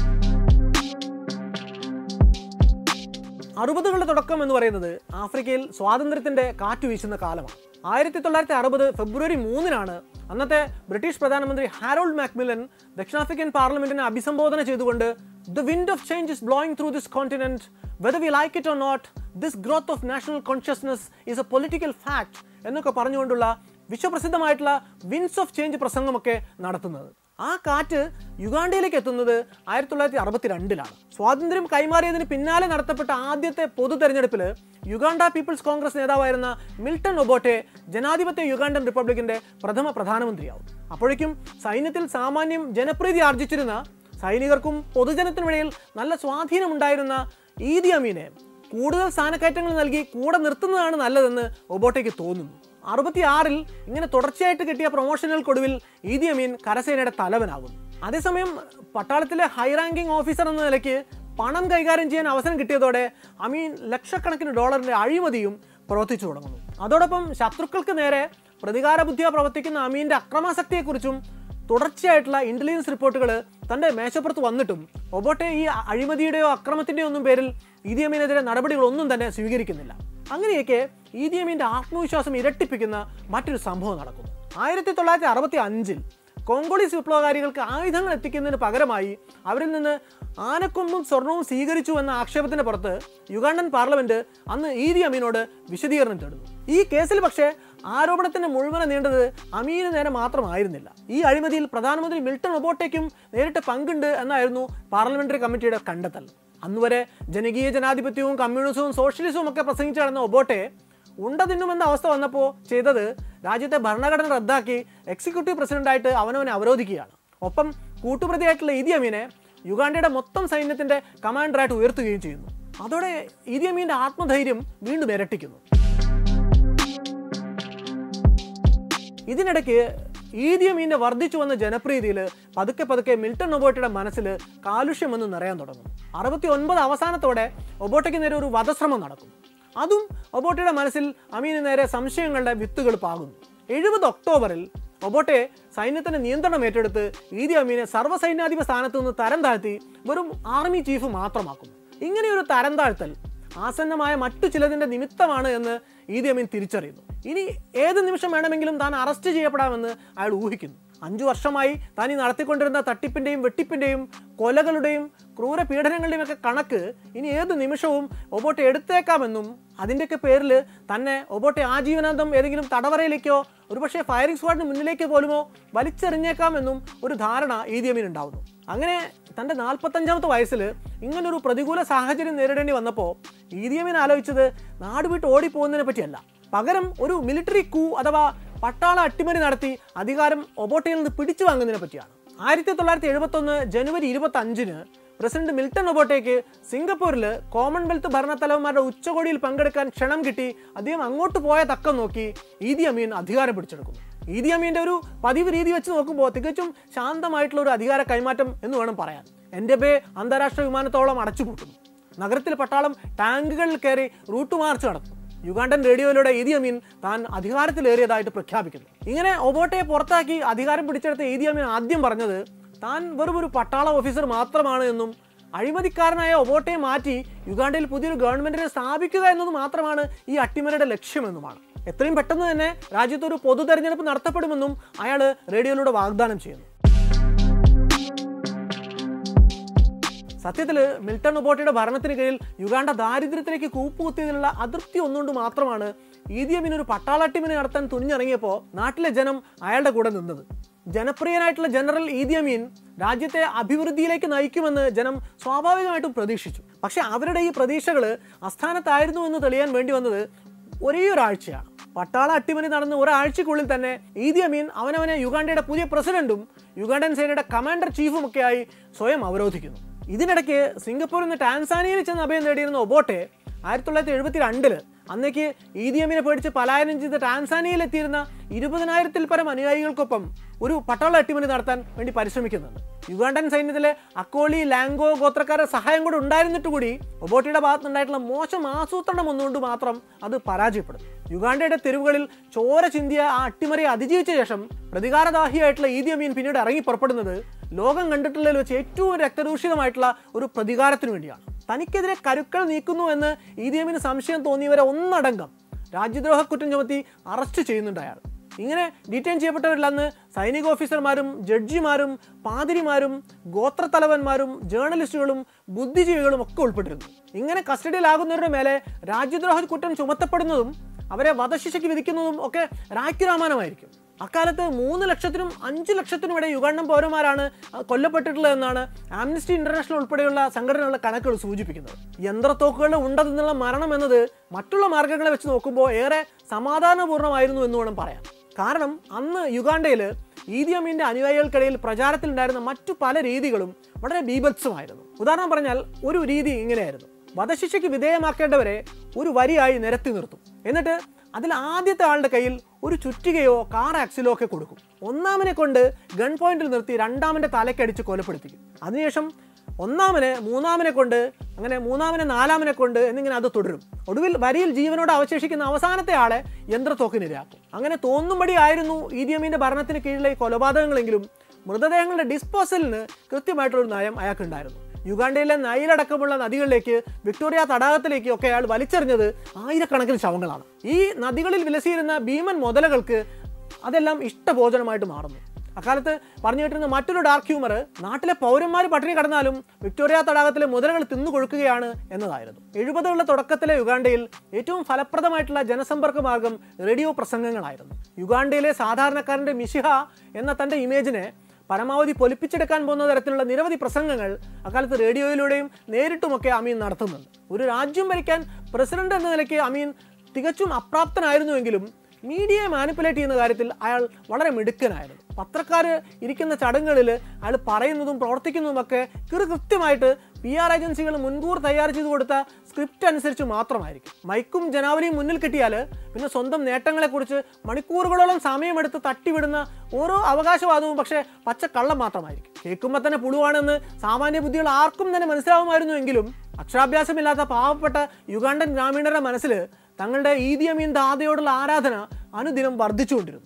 അറുപതുകളുടെ തുടക്കം എന്ന് പറയുന്നത് ആഫ്രിക്കയിൽ സ്വാതന്ത്ര്യത്തിന്റെ കാറ്റ് വീശുന്ന കാലമാണ് ആയിരത്തി തൊള്ളായിരത്തി അറുപത് ഫെബ്രുവരി മൂന്നിനാണ് അന്നത്തെ ബ്രിട്ടീഷ് പ്രധാനമന്ത്രി ഹാരോൾഡ് മാക്മിലൻ ദക്ഷിണാഫ്രിക്കൻ പാർലമെന്റിനെ അഭിസംബോധന ചെയ്തുകൊണ്ട് the wind of change is blowing through this continent whether we like it or not this growth of national consciousness is a political fact എന്നൊക്കെ പറഞ്ഞുകൊണ്ടുള്ള വിശ്വപ്രസിദ്ധമായിട്ടുള്ള വിൻസ് ഓഫ് ചേഞ്ച് പ്രസംഗമൊക്കെ നടത്തുന്നത് ആ കാറ്റ് യുഗാണ്ടയിലേക്ക് എത്തുന്നത് ആയിരത്തി തൊള്ളായിരത്തി അറുപത്തി രണ്ടിലാണ് സ്വാതന്ത്ര്യം കൈമാറിയതിന് പിന്നാലെ നടത്തപ്പെട്ട ആദ്യത്തെ പൊതു തെരഞ്ഞെടുപ്പിൽ യുഗാണ്ട പീപ്പിൾസ് കോൺഗ്രസ് നേതാവായിരുന്ന മിൽട്ടൺ ഒബോട്ടെ ജനാധിപത്യ യുഗാണ്ടൻ റിപ്പബ്ലിക്കിന്റെ പ്രഥമ പ്രധാനമന്ത്രിയാവും അപ്പോഴേക്കും സൈന്യത്തിൽ സാമാന്യം ജനപ്രീതി ആർജിച്ചിരുന്ന സൈനികർക്കും പൊതുജനത്തിനുമിടയിൽ നല്ല സ്വാധീനമുണ്ടായിരുന്ന ഈദി അമീനെ കൂടുതൽ സ്ഥാനക്കയറ്റങ്ങൾ നൽകി കൂടെ നിർത്തുന്നതാണ് നല്ലതെന്ന് ഒബോട്ടയ്ക്ക് തോന്നുന്നു അറുപത്തിയാറിൽ ഇങ്ങനെ തുടർച്ചയായിട്ട് കിട്ടിയ പ്രൊമോഷനുകൾക്കൊടുവിൽ ഈദി അമീൻ കരസേനയുടെ തലവനാകും അതേസമയം പട്ടാളത്തിലെ ഹൈ റാങ്കിംഗ് ഓഫീസർ എന്ന നിലയ്ക്ക് പണം കൈകാര്യം ചെയ്യാൻ അവസരം കിട്ടിയതോടെ അമീൻ ലക്ഷക്കണക്കിന് ഡോളറിന്റെ അഴിമതിയും പ്രവർത്തിച്ചു തുടങ്ങുന്നു അതോടൊപ്പം ശത്രുക്കൾക്ക് നേരെ പ്രതികാര ബുദ്ധിയ പ്രവർത്തിക്കുന്ന അമീന്റെ അക്രമാസക്തിയെക്കുറിച്ചും തുടർച്ചയായിട്ടുള്ള ഇന്റലിജൻസ് റിപ്പോർട്ടുകൾ തന്റെ മേശപ്പുറത്ത് വന്നിട്ടും ഒബോട്ടെ ഈ അഴിമതിയുടെയോ അക്രമത്തിന്റെയോ ഒന്നും പേരിൽ ഈദി അമീനെതിരെ നടപടികളൊന്നും തന്നെ സ്വീകരിക്കുന്നില്ല അങ്ങനെയൊക്കെ ഈദി അമീന്റെ ആത്മവിശ്വാസം ഇരട്ടിപ്പിക്കുന്ന മറ്റൊരു സംഭവം നടക്കുന്നു ആയിരത്തി തൊള്ളായിരത്തി അറുപത്തി അഞ്ചിൽ കോങ്കോളീസ് വിപ്ലവകാരികൾക്ക് ആയുധങ്ങൾ എത്തിക്കുന്നതിന് പകരമായി അവരിൽ നിന്ന് ആനക്കൊമ്പും സ്വർണവും സ്വീകരിച്ചു എന്ന ആക്ഷേപത്തിന് പുറത്ത് യുഗാണ്ടൻ പാർലമെന്റ് അന്ന് ഈദി അമീനോട് വിശദീകരണം തേടുന്നു ഈ കേസിൽ പക്ഷേ ആരോപണത്തിന്റെ മുഴുവൻ നീണ്ടത് അമീന് നേരെ മാത്രമായിരുന്നില്ല ഈ അഴിമതിയിൽ പ്രധാനമന്ത്രി മിൽട്ടൺ ഒബോട്ടയ്ക്കും നേരിട്ട് പങ്കുണ്ട് എന്നായിരുന്നു പാർലമെന്ററി കമ്മിറ്റിയുടെ കണ്ടെത്തൽ അന്നുവരെ ജനകീയ ജനാധിപത്യവും കമ്മ്യൂണിസവും സോഷ്യലിസവും ഒക്കെ പ്രസംഗിച്ചു നടന്ന ഒബോട്ടെ ഉണ്ട തിന്നുമെന്ന അവസ്ഥ വന്നപ്പോൾ ചെയ്തത് രാജ്യത്തെ ഭരണഘടന റദ്ദാക്കി എക്സിക്യൂട്ടീവ് പ്രസിഡന്റായിട്ട് അവനവനെ അവരോധിക്കുകയാണ് ഒപ്പം കൂട്ടുപ്രതിയായിട്ടുള്ള ഈദി അമീനെ യുഗാണ്ടയുടെ മൊത്തം സൈന്യത്തിന്റെ കമാൻഡറായിട്ട് ഉയർത്തുകയും ചെയ്യുന്നു അതോടെ ഈദി അമീന്റെ ആത്മധൈര്യം വീണ്ടും ഇരട്ടിക്കുന്നു ഇതിനിടയ്ക്ക് ഈദി അമീന്റെ വർദ്ധിച്ചു വന്ന ജനപ്രീതിയിൽ പതുക്കെ പതുക്കെ മിൽട്ടൺ ഒബോട്ടയുടെ മനസ്സിൽ കാലുഷ്യമെന്ന് നിറയാൻ തുടങ്ങും അറുപത്തി ഒൻപത് അവസാനത്തോടെ ഒബോട്ടയ്ക്ക് നേരെ ഒരു വധശ്രമം നടക്കും അതും ഒബോട്ടയുടെ മനസ്സിൽ അമീന് നേരെ സംശയങ്ങളുടെ വിത്തുകൾ പാകുന്നു എഴുപത് ഒക്ടോബറിൽ ഒബോട്ടെ സൈന്യത്തിന്റെ നിയന്ത്രണം ഏറ്റെടുത്ത് ഈദി അമീനെ സർവ്വസൈന്യാധിപ സ്ഥാനത്ത് നിന്ന് തരം താഴ്ത്തി വെറും ആർമി ചീഫ് മാത്രമാക്കുന്നു ഇങ്ങനെയൊരു തരം താഴ്ത്തൽ ആസന്നമായ മറ്റു ചിലതിന്റെ നിമിത്തമാണ് എന്ന് ഈദി അമീൻ തിരിച്ചറിയുന്നു ഇനി ഏത് നിമിഷം വേണമെങ്കിലും താൻ അറസ്റ്റ് ചെയ്യപ്പെടാമെന്ന് അയാൾ ഊഹിക്കുന്നു അഞ്ചു വർഷമായി താൻ ഈ നടത്തിക്കൊണ്ടിരുന്ന തട്ടിപ്പിന്റെയും വെട്ടിപ്പിന്റെയും കൊലകളുടെയും ക്രൂര പീഡനങ്ങളുടെയും ഒക്കെ കണക്ക് ഇനി ഏത് നിമിഷവും ഒബോട്ടെ എടുത്തേക്കാമെന്നും അതിൻ്റെയൊക്കെ പേരിൽ തന്നെ ഒബോട്ടെ ആജീവനാന്തം ഏതെങ്കിലും തടവറയിലേക്കോ ഒരുപക്ഷെ ഫയറിംഗ് സ്ക്വാഡിന് മുന്നിലേക്ക് പോലുമോ വലിച്ചെറിഞ്ഞേക്കാമെന്നും ഒരു ധാരണ ഈദി അമീൻ ഉണ്ടാവുന്നു അങ്ങനെ തൻ്റെ നാൽപ്പത്തഞ്ചാമത്തെ വയസ്സിൽ ഇങ്ങനൊരു പ്രതികൂല സാഹചര്യം നേരിടേണ്ടി വന്നപ്പോൾ ഈദി അമീൻ ആലോചിച്ചത് നാട് വിട്ട് ഓടിപ്പോകുന്നതിനെ പറ്റിയല്ല പകരം ഒരു മിലിറ്ററി കൂ അഥവാ പട്ടാള അട്ടിമറി നടത്തി അധികാരം ഒബോട്ടയിൽ നിന്ന് പിടിച്ചു വാങ്ങുന്നതിനെ പറ്റിയാണ് ആയിരത്തി തൊള്ളായിരത്തി എഴുപത്തൊന്ന് ജനുവരി ഇരുപത്തി അഞ്ചിന് പ്രസിഡന്റ് മിൽട്ടൺ ഒബോട്ടയ്ക്ക് സിംഗപ്പൂരിൽ കോമൺവെൽത്ത് ഭരണത്തലവന്മാരുടെ ഉച്ചകോടിയിൽ പങ്കെടുക്കാൻ ക്ഷണം കിട്ടി അദ്ദേഹം അങ്ങോട്ട് പോയ തക്കം നോക്കി ഈദി അമീൻ അധികാരം പിടിച്ചെടുക്കുന്നു ഈദി അമീന്റെ ഒരു പതിവ് രീതി വെച്ച് നോക്കുമ്പോൾ തികച്ചും ശാന്തമായിട്ടുള്ള ഒരു അധികാര കൈമാറ്റം എന്ന് വേണം പറയാൻ എൻ്റെ ബേ അന്താരാഷ്ട്ര വിമാനത്തോളം അടച്ചുപൂട്ടുന്നു നഗരത്തിൽ പട്ടാളം ടാങ്കുകളിൽ കയറി റൂട്ട് മാർച്ച് നടത്തുന്നു യുഗാണ്ടൻ റേഡിയോയിലൂടെ ഈദി അമീൻ താൻ അധികാരത്തിലേറിയതായിട്ട് പ്രഖ്യാപിക്കുന്നു ഇങ്ങനെ ഒബോട്ടയെ പുറത്താക്കി അധികാരം പിടിച്ചെടുത്ത ഈദി അമീൻ ആദ്യം പറഞ്ഞത് താൻ വെറും ഒരു പട്ടാള ഓഫീസർ മാത്രമാണ് എന്നും അഴിമതിക്കാരനായ ഒബോട്ടയെ മാറ്റി യുഗാണ്ടയിൽ പുതിയൊരു ഗവൺമെന്റിനെ സ്ഥാപിക്കുക എന്നത് മാത്രമാണ് ഈ അട്ടിമറിയുടെ ലക്ഷ്യമെന്നുമാണ് എത്രയും പെട്ടെന്ന് തന്നെ രാജ്യത്ത് ഒരു പൊതു തെരഞ്ഞെടുപ്പ് നടത്തപ്പെടുമെന്നും അയാൾ റേഡിയോയിലൂടെ വാഗ്ദാനം ചെയ്യുന്നു സത്യത്തിൽ മിൽട്ടൺ ഒബോട്ടയുടെ ഭരണത്തിന് കീഴിൽ യുഗാണ്ട ദാരിദ്ര്യത്തിലേക്ക് കൂപ്പുകുത്തിയതിലുള്ള അതൃപ്തി ഒന്നുകൊണ്ട് മാത്രമാണ് ഈദി അമീൻ ഒരു പട്ടാളട്ടിമിനെ നടത്താൻ തുനിഞ്ഞിറങ്ങിയപ്പോൾ നാട്ടിലെ ജനം അയാളുടെ കൂടെ നിന്നത് ജനപ്രിയനായിട്ടുള്ള ജനറൽ ഈദി അമീൻ രാജ്യത്തെ അഭിവൃദ്ധിയിലേക്ക് നയിക്കുമെന്ന് ജനം സ്വാഭാവികമായിട്ടും പ്രതീക്ഷിച്ചു പക്ഷെ അവരുടെ ഈ പ്രതീക്ഷകൾ അസ്ഥാനത്തായിരുന്നു എന്ന് തെളിയാൻ വേണ്ടി വന്നത് ഒരേ ഒരാഴ്ചയാണ് പട്ടാള അട്ടിമറി നടന്ന ഒരാഴ്ചക്കുള്ളിൽ തന്നെ ഈദി അമീൻ അവനവനെ യുഗാണ്ടയുടെ പുതിയ പ്രസിഡന്റും യുഗാണ്ടൻ സേനയുടെ കമാൻഡർ ചീഫും ഒക്കെയായി സ്വയം അവരോധിക്കുന്നു ഇതിനിടയ്ക്ക് സിംഗപ്പൂരിൽ നിന്ന് ടാൻസാനിയയിൽ ചെന്ന് അഭയം നേടിയിരുന്ന ഒബോട്ടെ ആയിരത്തി തൊള്ളായിരത്തി എഴുപത്തി രണ്ടില് അന്നേക്ക് ഈദി അമീനെ പേടിച്ച് പലായനം ചെയ്ത് ടാൻസാനിയയിൽ എത്തിയിരുന്ന ഇരുപതിനായിരത്തിൽ പരം അനുയായികൾക്കൊപ്പം ഒരു പട്ടാള അട്ടിമറി നടത്താൻ വേണ്ടി പരിശ്രമിക്കുന്നുണ്ട് യുഗാണ്ടൻ സൈന്യത്തിലെ അക്കോളി ലാംഗോ ഗോത്രക്കാരുടെ സഹായം കൂടെ ഉണ്ടായിരുന്നിട്ട് കൂടി ഒബോട്ടിയുടെ ഭാഗത്തുനിന്നുണ്ടായിട്ടുള്ള മോശം ആസൂത്രണം ഒന്നുകൊണ്ട് മാത്രം അത് പരാജയപ്പെടും യുഗാണ്ടയുടെ തെരുവുകളിൽ ചോര ചിന്തിയ ആ അട്ടിമറിയെ അതിജീവിച്ച ശേഷം പ്രതികാരദാഹിയായിട്ടുള്ള ഈദി അമീൻ പിന്നീട് ഇറങ്ങി പുറപ്പെടുന്നത് ലോകം കണ്ടിട്ടുള്ളതിൽ വെച്ച് ഏറ്റവും രക്തദൂഷിതമായിട്ടുള്ള ഒരു പ്രതികാരത്തിന് വേണ്ടിയാണ് തനിക്കെതിരെ കരുക്കൾ നീക്കുന്നു എന്ന് ഈദി അമീന് സംശയം തോന്നിയവരെ ഒന്നടങ്കം രാജ്യദ്രോഹ കുറ്റം ചുമത്തി അറസ്റ്റ് ചെയ്യുന്നുണ്ട് അയാൾ ഇങ്ങനെ ഡീറ്റെയിൻ ചെയ്യപ്പെട്ടവരിൽ അന്ന് സൈനിക ഓഫീസർമാരും ജഡ്ജിമാരും പാതിരിമാരും ഗോത്രത്തലവന്മാരും ജേർണലിസ്റ്റുകളും ബുദ്ധിജീവികളും ഒക്കെ ഉൾപ്പെട്ടിരുന്നു ഇങ്ങനെ കസ്റ്റഡിയിലാകുന്നവരുടെ മേലെ രാജ്യദ്രോഹ കുറ്റം ചുമത്തപ്പെടുന്നതും അവരെ വധശിക്ഷയ്ക്ക് വിധിക്കുന്നതും ഒക്കെ രാജ്യരാമാനമായിരിക്കും അക്കാലത്ത് മൂന്ന് ലക്ഷത്തിനും അഞ്ച് ലക്ഷത്തിനും ഇടയിൽ യുഗാണ്ടൻ പൗരന്മാരാണ് കൊല്ലപ്പെട്ടിട്ടുള്ളതെന്നാണ് ആംനസ്റ്റി ഇന്റർനാഷണൽ ഉൾപ്പെടെയുള്ള സംഘടനകളുടെ കണക്കുകൾ സൂചിപ്പിക്കുന്നത് യന്ത്രത്തോക്കുകളുടെ ഉണ്ടതെന്നുള്ള മരണം എന്നത് മറ്റുള്ള മാർഗങ്ങളെ വെച്ച് നോക്കുമ്പോൾ ഏറെ സമാധാനപൂർണ്ണമായിരുന്നു എന്ന് വേണം പറയാം കാരണം അന്ന് യുഗാണ്ടയിൽ ഈദി അമീന്റെ അനുയായികൾക്കിടയിൽ പ്രചാരത്തിലുണ്ടായിരുന്ന മറ്റു പല രീതികളും വളരെ ബീഭത്സമായിരുന്നു ഉദാഹരണം പറഞ്ഞാൽ ഒരു രീതി ഇങ്ങനെയായിരുന്നു വധശിക്ഷയ്ക്ക് വിധേയമാക്കേണ്ടവരെ ഒരു വരിയായി നിരത്തി നിർത്തും എന്നിട്ട് അതിൽ ആദ്യത്തെ ആളുടെ കയ്യിൽ ഒരു ചുറ്റികയോ കാർ ആക്സിലോ ഒക്കെ കൊടുക്കും ഒന്നാമനെ കൊണ്ട് ഗൺ പോയിന്റിൽ നിർത്തി രണ്ടാമന്റെ തലക്കടിച്ച് കൊലപ്പെടുത്തിക്കും അതിനുശേഷം ഒന്നാമനെ മൂന്നാമനെ കൊണ്ട് അങ്ങനെ മൂന്നാമനെ നാലാമനെ കൊണ്ട് എന്നിങ്ങനെ അത് തുടരും ഒടുവിൽ വരിയിൽ ജീവനോട് അവശേഷിക്കുന്ന അവസാനത്തെ ആളെ യന്ത്രത്തോക്കിനിരയാക്കും അങ്ങനെ തോന്നുംപടി ആയിരുന്നു ഈദിയമീന്റെ ഭരണത്തിന് കീഴിലെ ഈ കൊലപാതകങ്ങളെങ്കിലും മൃതദേഹങ്ങളുടെ ഡിസ്പോസലിന് കൃത്യമായിട്ടുള്ള നയം അയാൾക്കുണ്ടായിരുന്നു യുഗാണ്ടയിലെ നൈലടക്കമുള്ള നദികളിലേക്ക് വിക്ടോറിയ തടാകത്തിലേക്ക് ഒക്കെ അയാൾ വലിച്ചെറിഞ്ഞത് ആയിരക്കണക്കിന് ശവങ്ങളാണ് ഈ നദികളിൽ വിലസിയിരുന്ന ഭീമൻ മുതലകൾക്ക് അതെല്ലാം ഇഷ്ടഭോജനമായിട്ട് മാറുന്നു അക്കാലത്ത് പറഞ്ഞു കേട്ടിരുന്ന മറ്റൊരു ഡാർക്ക് ഹ്യൂമർ നാട്ടിലെ പൗരന്മാർ പട്ടിണി കടന്നാലും വിക്ടോറിയ തടാകത്തിലെ മുതലകൾ തിന്നു കൊഴുക്കുകയാണ് എന്നതായിരുന്നു എഴുപതുകളുടെ തുടക്കത്തിലെ യുഗാണ്ടയിൽ ഏറ്റവും ഫലപ്രദമായിട്ടുള്ള ജനസമ്പർക്ക മാർഗം റേഡിയോ പ്രസംഗങ്ങളായിരുന്നു യുഗാണ്ടയിലെ സാധാരണക്കാരന്റെ മിശിഹ എന്ന തന്റെ ഇമേജിനെ പരമാവധി പൊലിപ്പിച്ചെടുക്കാൻ പോകുന്ന തരത്തിലുള്ള നിരവധി പ്രസംഗങ്ങൾ അക്കാലത്ത് റേഡിയോയിലൂടെയും നേരിട്ടുമൊക്കെ അമീൻ നടത്തുന്നുണ്ട് ഒരു രാജ്യം ഭരിക്കാൻ പ്രസിഡന്റ് എന്ന നിലയ്ക്ക് അമീൻ തികച്ചും അപ്രാപ്തനായിരുന്നുവെങ്കിലും മീഡിയയെ മാനിപ്പുലേറ്റ് ചെയ്യുന്ന കാര്യത്തിൽ അയാൾ വളരെ മിടുക്കനായിരുന്നു പത്രക്കാർ ഇരിക്കുന്ന ചടങ്ങുകളിൽ അയാൾ പറയുന്നതും പ്രവർത്തിക്കുന്നതുമൊക്കെ കൃ കൃത്യമായിട്ട് പി ആർ ഏജൻസികൾ മുൻകൂർ തയ്യാർ ചെയ്ത് കൊടുത്ത സ്ക്രിപ്റ്റ് അനുസരിച്ച് മാത്രമായിരിക്കും മൈക്കും ജനാവലിയും മുന്നിൽ കിട്ടിയാൽ പിന്നെ സ്വന്തം നേട്ടങ്ങളെക്കുറിച്ച് മണിക്കൂറുകളോളം സമയമെടുത്ത് തട്ടിവിടുന്ന ഓരോ അവകാശവാദവും പക്ഷേ പച്ചക്കള്ളം മാത്രമായിരിക്കും കേൾക്കുമ്പോൾ തന്നെ പുളുവാണെന്ന് സാമാന്യ ബുദ്ധികൾ ആർക്കും തന്നെ മനസ്സിലാവുമായിരുന്നുവെങ്കിലും അക്ഷരാഭ്യാസമില്ലാത്ത പാവപ്പെട്ട യുഗാണ്ടൻ ഗ്രാമീണരുടെ മനസ്സിൽ തങ്ങളുടെ ഈദി അമീൻ ദാദയോടുള്ള ആരാധന അനുദിനം വർദ്ധിച്ചുകൊണ്ടിരുന്നു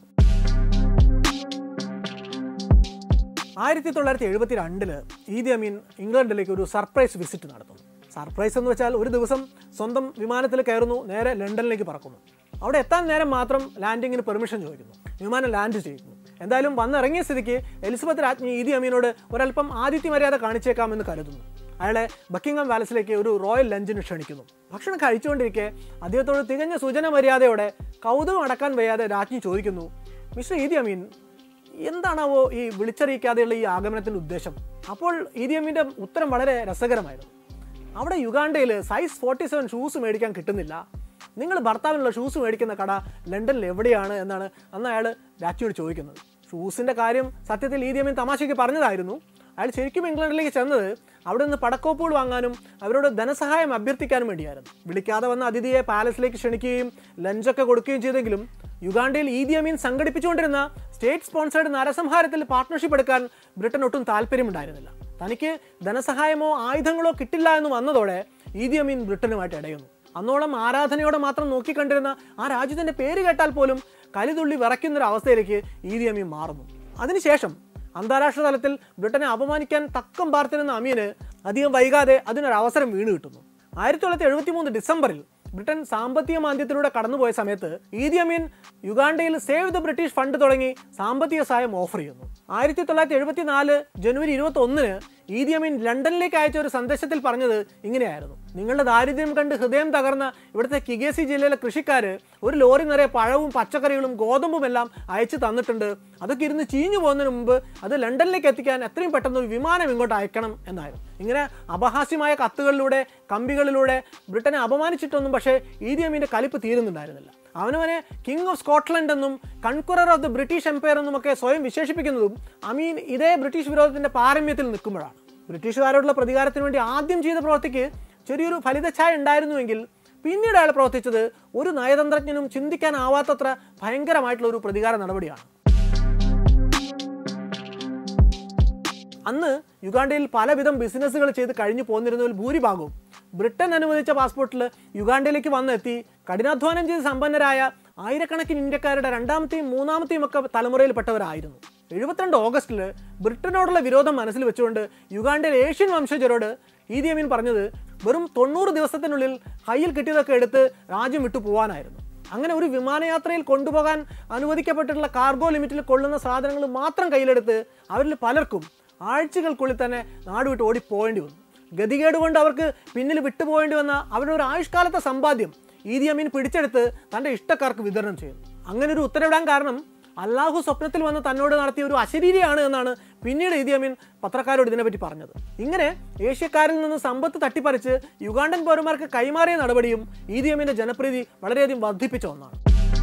ആയിരത്തി തൊള്ളായിരത്തി എഴുപത്തി രണ്ടില് ഈദി അമീൻ ഇംഗ്ലണ്ടിലേക്ക് ഒരു സർപ്രൈസ് വിസിറ്റ് നടത്തുന്നു സർപ്രൈസ് എന്ന് വെച്ചാൽ ഒരു ദിവസം സ്വന്തം വിമാനത്തിൽ കയറുന്നു നേരെ ലണ്ടനിലേക്ക് പറക്കുന്നു അവിടെ എത്താൻ നേരം മാത്രം ലാൻഡിങ്ങിന് പെർമിഷൻ ചോദിക്കുന്നു വിമാനം ലാൻഡ് ചെയ്യുന്നു എന്തായാലും വന്നിറങ്ങിയ സ്ഥിതിക്ക് എലിസബത്ത് രാജ്ഞി ഈദി അമീനോട് ഒരല്പം ആദിത്യ മര്യാദ കാണിച്ചേക്കാമെന്ന് കരുതുന്നു അയാളെ ബക്കിംഗം പാലസിലേക്ക് ഒരു റോയൽ ലഞ്ചിന് ക്ഷണിക്കുന്നു ഭക്ഷണം കഴിച്ചുകൊണ്ടിരിക്കെ അദ്ദേഹത്തോട് തികഞ്ഞ സൂചന മര്യാദയോടെ കൗതുകം അടക്കാൻ വയ്യാതെ രാജ്ഞി ചോദിക്കുന്നു മിസ്റ്റർ ഈദി അമീൻ എന്താണാവോ ഈ വിളിച്ചറിയിക്കാതെയുള്ള ഈ ആഗമനത്തിന്റെ ഉദ്ദേശം അപ്പോൾ ഇരിയമ്മിന്റെ ഉത്തരം വളരെ രസകരമായിരുന്നു അവിടെ യുഗാണ്ടയിൽ സൈസ് ഫോർട്ടി സെവൻ ഷൂസ് മേടിക്കാൻ കിട്ടുന്നില്ല നിങ്ങൾ ഭർത്താവിനുള്ള ഷൂസ് മേടിക്കുന്ന കട ലണ്ടനിൽ എവിടെയാണ് എന്നാണ് അന്ന് അയാൾ രാജ്ഞിയോട് ചോദിക്കുന്നത് ഷൂസിന്റെ കാര്യം സത്യത്തിൽ ഈദിയമ്മൻ തമാശയ്ക്ക് പറഞ്ഞതായിരുന്നു അയാൾ ശരിക്കും ഇംഗ്ലണ്ടിലേക്ക് ചെന്നത് അവിടെ നിന്ന് പടക്കോപ്പുകൾ വാങ്ങാനും അവരോട് ധനസഹായം അഭ്യർത്ഥിക്കാനും വേണ്ടിയായിരുന്നു വിളിക്കാതെ വന്ന അതിഥിയെ പാലസിലേക്ക് ക്ഷണിക്കുകയും ലഞ്ചൊക്കെ കൊടുക്കുകയും ചെയ്തെങ്കിലും യുഗാണ്ടയിൽ ഈദി അമീൻ സംഘടിപ്പിച്ചുകൊണ്ടിരുന്ന സ്റ്റേറ്റ് സ്പോൺസേഡ് നരസംഹാരത്തിൽ പാർട്ട്ണർഷിപ്പ് എടുക്കാൻ ബ്രിട്ടൻ ഒട്ടും താല്പര്യമുണ്ടായിരുന്നില്ല തനിക്ക് ധനസഹായമോ ആയുധങ്ങളോ കിട്ടില്ല എന്ന് വന്നതോടെ ഈദി അമീൻ ബ്രിട്ടനുമായിട്ട് ഇടയുന്നു അന്നോളം ആരാധനയോടെ മാത്രം നോക്കിക്കണ്ടിരുന്ന ആ രാജ്യത്തിന്റെ പേര് കേട്ടാൽ പോലും കലിതുള്ളി വിറയ്ക്കുന്ന ഒരു അവസ്ഥയിലേക്ക് ഈദി അമീൻ മാറുന്നു അതിനുശേഷം അന്താരാഷ്ട്ര തലത്തിൽ ബ്രിട്ടനെ അപമാനിക്കാൻ തക്കം പാർത്തിരുന്ന അമീന് അധികം വൈകാതെ അതിനൊരു അവസരം വീണ് കിട്ടുന്നു ആയിരത്തി തൊള്ളായിരത്തി എഴുപത്തി മൂന്ന് ഡിസംബറിൽ ബ്രിട്ടൻ സാമ്പത്തിക മാന്ദ്യത്തിലൂടെ കടന്നുപോയ സമയത്ത് ഈദി അമീൻ യുഗാണ്ടയിൽ സേവ് ദ ബ്രിട്ടീഷ് ഫണ്ട് തുടങ്ങി സാമ്പത്തിക സഹായം ഓഫർ ചെയ്യുന്നു ആയിരത്തി തൊള്ളായിരത്തി എഴുപത്തി നാല് ജനുവരി ഇരുപത്തി ഒന്നിന് ഈദി അമീൻ ലണ്ടനിലേക്ക് അയച്ച ഒരു സന്ദേശത്തിൽ പറഞ്ഞത് ഇങ്ങനെയായിരുന്നു നിങ്ങളുടെ ദാരിദ്ര്യം കണ്ട് ഹൃദയം തകർന്ന ഇവിടുത്തെ കിഗേസി ജില്ലയിലെ കൃഷിക്കാർ ഒരു ലോറി നിറയെ പഴവും പച്ചക്കറികളും ഗോതമ്പും എല്ലാം അയച്ചു തന്നിട്ടുണ്ട് അതൊക്കെ ഇരുന്ന് ചീഞ്ഞു പോകുന്നതിന് മുമ്പ് അത് ലണ്ടനിലേക്ക് എത്തിക്കാൻ എത്രയും പെട്ടെന്ന് ഒരു വിമാനം ഇങ്ങോട്ട് അയക്കണം എന്നായിരുന്നു ഇങ്ങനെ അപഹാസ്യമായ കത്തുകളിലൂടെ കമ്പികളിലൂടെ ബ്രിട്ടനെ അപമാനിച്ചിട്ടൊന്നും പക്ഷേ ഈദി അമീൻ്റെ കലിപ്പ് തീരുന്നുണ്ടായിരുന്നില്ല അവനവനെ കിങ് ഓഫ് സ്കോട്ട്ലൻഡ് എന്നും conqueror of the British empire എന്നുമൊക്കെ സ്വയം വിശേഷിപ്പിക്കുന്നതും അമീൻ ഇതേ ബ്രിട്ടീഷ് വിരോധത്തിന്റെ പാരമ്യത്തിൽ നിൽക്കുമ്പോഴാണ് ബ്രിട്ടീഷുകാരോടുള്ള പ്രതികാരത്തിന് വേണ്ടി ആദ്യം ചെയ്ത പ്രവൃത്തിക്ക് ചെറിയൊരു ഫലിതച്ഛായ ഉണ്ടായിരുന്നുവെങ്കിൽ പിന്നീട് അയാൾ പ്രവർത്തിച്ചത് ഒരു നയതന്ത്രജ്ഞനും ചിന്തിക്കാനാവാത്തത്ര ഭയങ്കരമായിട്ടുള്ള ഒരു പ്രതികാര നടപടിയാണ് അന്ന് യുഗാണ്ടയിൽ പലവിധം ബിസിനസ്സുകൾ ചെയ്ത് കഴിഞ്ഞു പോന്നിരുന്നതിൽ ഭൂരിഭാഗവും ബ്രിട്ടൻ അനുവദിച്ച പാസ്പോർട്ടിൽ യുഗാണ്ടയിലേക്ക് വന്നെത്തി കഠിനാധ്വാനം ചെയ്ത് സമ്പന്നരായ ആയിരക്കണക്കിന് ഇന്ത്യക്കാരുടെ രണ്ടാമത്തെയും മൂന്നാമത്തെയും ഒക്കെ തലമുറയിൽപ്പെട്ടവരായിരുന്നു എഴുപത്തിരണ്ട് ഓഗസ്റ്റിൽ ബ്രിട്ടനോടുള്ള വിരോധം മനസ്സിൽ വെച്ചുകൊണ്ട് യുഗാണ്ടയിലെ ഏഷ്യൻ വംശജരോട് ഈദി അമീൻ പറഞ്ഞത് വെറും തൊണ്ണൂറ് ദിവസത്തിനുള്ളിൽ കയ്യിൽ കിട്ടിയതൊക്കെ എടുത്ത് രാജ്യം വിട്ടു പോകാനായിരുന്നു അങ്ങനെ ഒരു വിമാനയാത്രയിൽ കൊണ്ടുപോകാൻ അനുവദിക്കപ്പെട്ടിട്ടുള്ള കാർഗോ ലിമിറ്റിൽ കൊള്ളുന്ന സാധനങ്ങൾ മാത്രം കയ്യിലെടുത്ത് അവരിൽ പലർക്കും ആഴ്ചകൾക്കുള്ളിൽ തന്നെ നാട് വിട്ട് ഓടിപ്പോകേണ്ടി വന്നു ഗതികേട് കൊണ്ട് അവർക്ക് പിന്നിൽ വിട്ടുപോകേണ്ടി വന്ന അവരുടെ ഒരു ആയുഷ്കാലത്തെ സമ്പാദ്യം ഈദി അമീൻ പിടിച്ചെടുത്ത് തൻ്റെ ഇഷ്ടക്കാർക്ക് വിതരണം ചെയ്യുന്നു അങ്ങനെ ഒരു ഉത്തരവിടാൻ കാരണം അള്ളാഹു സ്വപ്നത്തിൽ വന്ന് തന്നോട് നടത്തിയ ഒരു അശരീരിയാണ് എന്നാണ് പിന്നീട് ഈദി അമീൻ പത്രക്കാരോട് ഇതിനെപ്പറ്റി പറഞ്ഞത് ഇങ്ങനെ ഏഷ്യക്കാരിൽ നിന്ന് സമ്പത്ത് തട്ടിപ്പറിച്ച് യുഗാണ്ടൻ പൗരന്മാർക്ക് കൈമാറിയ നടപടിയും ഈദി അമീന്റെ ജനപ്രീതി വളരെയധികം വർദ്ധിപ്പിച്ച ഒന്നാണ്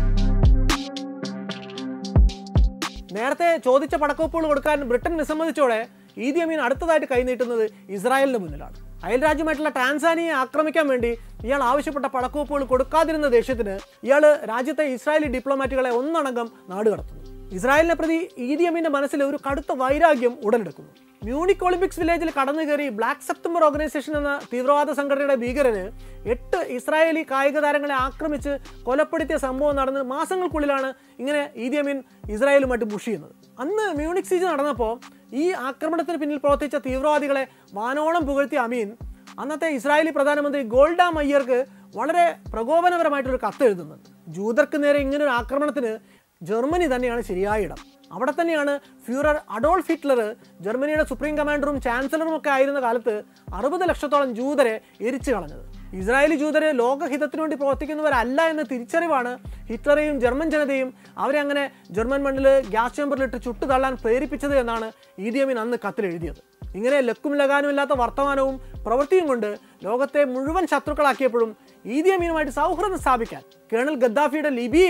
നേരത്തെ ചോദിച്ച പടക്കോപ്പുകൾ കൊടുക്കാൻ ബ്രിട്ടൻ വിസമ്മതിച്ചോടെ ഈദി അമീൻ അടുത്തതായിട്ട് കൈനീട്ടുന്നത് ഇസ്രായേലിന് മുന്നിലാണ് അയൽരാജ്യമായിട്ടുള്ള ടാൻസാനിയെ ആക്രമിക്കാൻ വേണ്ടി ഇയാൾ ആവശ്യപ്പെട്ട പടക്കോപ്പുകൾ കൊടുക്കാതിരുന്ന ദേഷ്യത്തിന് ഇയാൾ രാജ്യത്തെ ഇസ്രായേലി ഡിപ്ലോമാറ്റുകളെ ഒന്നടങ്കം നാടുകടത്തുന്നു ഇസ്രായേലിനെ പ്രതി ഈദി അമീന്റെ മനസ്സിൽ ഒരു കടുത്ത വൈരാഗ്യം ഉടലെടുക്കുന്നു മ്യൂണിക് ഒളിമ്പിക്സ് വില്ലേജിൽ കടന്നു കയറി ബ്ലാക്ക് സെപ്റ്റംബർ ഓർഗനൈസേഷൻ എന്ന തീവ്രവാദ സംഘടനയുടെ ഭീകരര് എട്ട് ഇസ്രായേലി കായിക താരങ്ങളെ ആക്രമിച്ച് കൊലപ്പെടുത്തിയ സംഭവം നടന്ന് മാസങ്ങൾക്കുള്ളിലാണ് ഇങ്ങനെ ഈദി അമീൻ ഇസ്രായേലുമായിട്ട് ബുഷ് ചെയ്യുന്നത് അന്ന് മ്യൂണിക് സീജ് നടന്നപ്പോൾ ഈ ആക്രമണത്തിന് പിന്നിൽ പ്രവർത്തിച്ച തീവ്രവാദികളെ വാനോളം പുകഴ്ത്തിയ അമീൻ അന്നത്തെ ഇസ്രായേലി പ്രധാനമന്ത്രി ഗോൾഡ മയ്യർക്ക് വളരെ പ്രകോപനപരമായിട്ടൊരു കത്ത് എഴുതുന്നുണ്ട് ജൂതർക്ക് നേരെ ഇങ്ങനെ ഒരു ആക്രമണത്തിന് ജർമ്മനി തന്നെയാണ് ശരിയായ ഇടം അവിടെ തന്നെയാണ് ഫ്യൂറർ അഡോൾഫ് ഹിറ്റ്ലർ ജർമ്മനിയുടെ സുപ്രീം കമാൻഡറും ചാൻസലറും ഒക്കെ ആയിരുന്ന കാലത്ത് അറുപത് ലക്ഷത്തോളം ജൂതരെ എരിച്ചു കളഞ്ഞത് ഇസ്രായേലി ജൂതരെ ലോകഹിതത്തിനു വേണ്ടി പ്രവർത്തിക്കുന്നവരല്ല എന്ന തിരിച്ചറിവാണ് ഹിറ്റ്ലറെയും ജർമ്മൻ ജനതയും അവരെ അങ്ങനെ ജർമ്മൻ മണ്ണിൽ ഗ്യാസ് ചേമ്പറിലിട്ട് ചുട്ടു തള്ളാൻ പ്രേരിപ്പിച്ചത് എന്നാണ് ഈദിയമിൻ അന്ന് കത്തിൽ എഴുതിയത് ഇങ്ങനെ ലക്കും ലഗാനും ഇല്ലാത്ത വർത്തമാനവും പ്രവൃത്തിയും കൊണ്ട് ലോകത്തെ മുഴുവൻ ശത്രുക്കളാക്കിയപ്പോഴും ഈദിയമീനുമായിട്ട് സൗഹൃദം സ്ഥാപിക്കാൻ കേണൽ ഗദ്ദാഫിയുടെ ലിബിയയും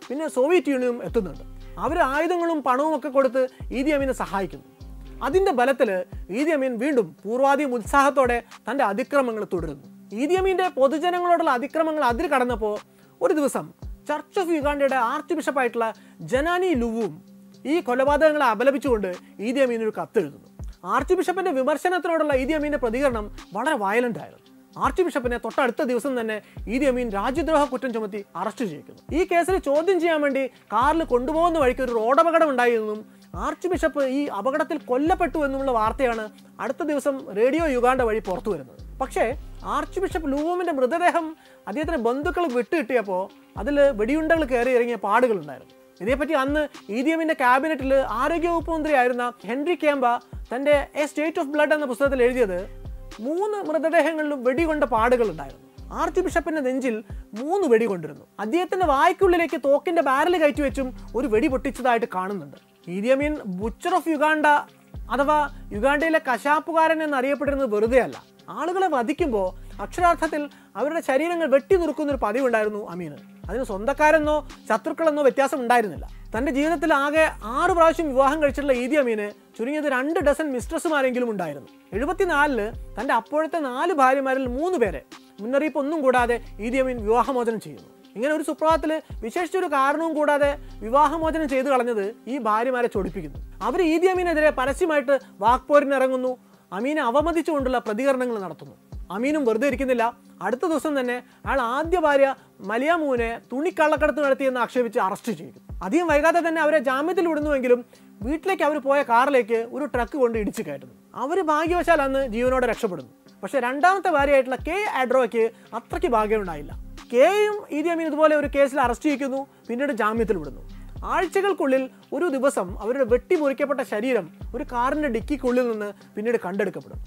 പിന്നെ സോവിയറ്റ് യൂണിയനും എത്തുന്നുണ്ട് അവർ ആയുധങ്ങളും പണവും ഒക്കെ കൊടുത്ത് ഈദി അമീനെ സഹായിക്കുന്നു അതിന്റെ ബലത്തിൽ ഈദി അമീൻ വീണ്ടും പൂർവാധികം ഉത്സാഹത്തോടെ തന്റെ അതിക്രമങ്ങൾ തുടരുന്നു ഈദി അമീന്റെ പൊതുജനങ്ങളോടുള്ള അതിക്രമങ്ങൾ അതിൽ കടന്നപ്പോൾ ഒരു ദിവസം ചർച്ച് ഓഫ് യുഗാണ്ടയുടെ ആർച്ച് ബിഷപ്പായിട്ടുള്ള ജനാനി ലുവും ഈ കൊലപാതകങ്ങളെ അപലപിച്ചുകൊണ്ട് ഈദി അമീൻ ഒരു കത്തെഴുതുന്നു ആർച്ച് ബിഷപ്പിന്റെ വിമർശനത്തിനോടുള്ള ഈദി അമീന്റെ പ്രതികരണം വളരെ വയലന്റ് ആയിരുന്നു ആർച്ച് ബിഷപ്പിനെ തൊട്ടടുത്ത ദിവസം തന്നെ ഈദി അമീൻ രാജ്യദ്രോഹ കുറ്റം ചുമത്തി അറസ്റ്റ് ചെയ്യിക്കുന്നു ഈ കേസിൽ ചോദ്യം ചെയ്യാൻ വേണ്ടി കാറിൽ കൊണ്ടുപോകുന്ന വഴിക്ക് ഒരു റോഡപകടം ഉണ്ടായിരുന്നെന്നും ആർച്ച് ബിഷപ്പ് ഈ അപകടത്തിൽ കൊല്ലപ്പെട്ടു എന്നുമുള്ള വാർത്തയാണ് അടുത്ത ദിവസം റേഡിയോ യുഗാണ്ട വഴി പുറത്തു വരുന്നത് പക്ഷേ ആർച്ച് ബിഷപ്പ് ലൂവോമിന്റെ മൃതദേഹം അദ്ദേഹത്തിന് ബന്ധുക്കൾ വിട്ടുകിട്ടിയപ്പോൾ അതിൽ വെടിയുണ്ടകൾ കയറി ഇറങ്ങിയ പാടുകളുണ്ടായിരുന്നു ഇതേപ്പറ്റി അന്ന് ഇ ഡി എമ്മിന്റെ ക്യാബിനറ്റിൽ ആരോഗ്യവകുപ്പ് മന്ത്രിയായിരുന്ന ഹെൻറി കേംബ തന്റെ എ സ്റ്റേറ്റ് ഓഫ് ബ്ലഡ് എന്ന പുസ്തകത്തിൽ എഴുതിയത് മൂന്ന് മൃതദേഹങ്ങളിലും വെടികൊണ്ട പാടുകൾ ഉണ്ടായിരുന്നു ആർച്ച് ബിഷപ്പിന്റെ നെഞ്ചിൽ മൂന്ന് വെടി കൊണ്ടിരുന്നു അദ്ദേഹത്തിന്റെ വായ്ക്കുള്ളിലേക്ക് തോക്കിന്റെ ബാരൽ കയറ്റി വെച്ചും ഒരു വെടി പൊട്ടിച്ചതായിട്ട് കാണുന്നുണ്ട് ഈദിയമീൻ ബുച്ചർ ഓഫ് യുഗാണ്ട അഥവാ യുഗാണ്ടയിലെ കശാപ്പുകാരൻ എന്നറിയപ്പെട്ടിരുന്നത് വെറുതെ അല്ല ആളുകളെ വധിക്കുമ്പോൾ അക്ഷരാർത്ഥത്തിൽ അവരുടെ ശരീരങ്ങൾ വെട്ടി നുറുക്കുന്ന ഒരു പതിവുണ്ടായിരുന്നു അമീന് അതിന് സ്വന്തക്കാരെന്നോ ശത്രുക്കളെന്നോ വ്യത്യാസം ഉണ്ടായിരുന്നില്ല തന്റെ ജീവിതത്തിൽ ആകെ ആറ് പ്രാവശ്യം വിവാഹം കഴിച്ചിട്ടുള്ള ഈദി അമീന് ചുരുങ്ങിയത് രണ്ട് ഡസൻ മിസ്ട്രസ്സുമാരെങ്കിലും ഉണ്ടായിരുന്നു എഴുപത്തിനാലില് തന്റെ അപ്പോഴത്തെ നാല് ഭാര്യമാരിൽ മൂന്ന് പേരെ മുന്നറിയിപ്പ് ഒന്നും കൂടാതെ ഈദി അമീൻ വിവാഹമോചനം ചെയ്യുന്നു ഇങ്ങനെ ഒരു സുപ്രഭാതത്തിൽ വിശേഷിച്ചൊരു കാരണവും കൂടാതെ വിവാഹമോചനം ചെയ്തു കളഞ്ഞത് ഈ ഭാര്യമാരെ ചൊടിപ്പിക്കുന്നു അവർ ഈദി അമീനെതിരെ പരസ്യമായിട്ട് വാക്പോരിനിറങ്ങുന്നു അമീനെ അവമതിച്ചുകൊണ്ടുള്ള പ്രതികരണങ്ങൾ നടത്തുന്നു അമീനും വെറുതെ ഇരിക്കുന്നില്ല അടുത്ത ദിവസം തന്നെ അയാൾ ആദ്യ ഭാര്യ മലിയാമൂനെ തുണിക്കള്ളക്കടത്ത് നടത്തിയെന്ന് ആക്ഷേപിച്ച് അറസ്റ്റ് ചെയ്തു അധികം വൈകാതെ തന്നെ അവരെ ജാമ്യത്തിൽ വിടുന്നുവെങ്കിലും വീട്ടിലേക്ക് അവർ പോയ കാറിലേക്ക് ഒരു ട്രക്ക് കൊണ്ട് ഇടിച്ചു കയറ്റുന്നു അവർ ഭാഗ്യവശാൽ അന്ന് ജീവനോടെ രക്ഷപ്പെടുന്നു പക്ഷേ രണ്ടാമത്തെ ഭാര്യയായിട്ടുള്ള കെ ആഡ്രോയ്ക്ക് അത്രയ്ക്ക് ഭാഗ്യമുണ്ടായില്ല കെയും ഈദി അമീൻ ഇതുപോലെ ഒരു കേസിൽ അറസ്റ്റ് ചെയ്യിക്കുന്നു പിന്നീട് ജാമ്യത്തിൽ വിടുന്നു ആഴ്ചകൾക്കുള്ളിൽ ഒരു ദിവസം അവരുടെ വെട്ടിമുറിക്കപ്പെട്ട ശരീരം ഒരു കാറിന്റെ ഡിക്കിക്കുള്ളിൽ നിന്ന് പിന്നീട് കണ്ടെടുക്കപ്പെടും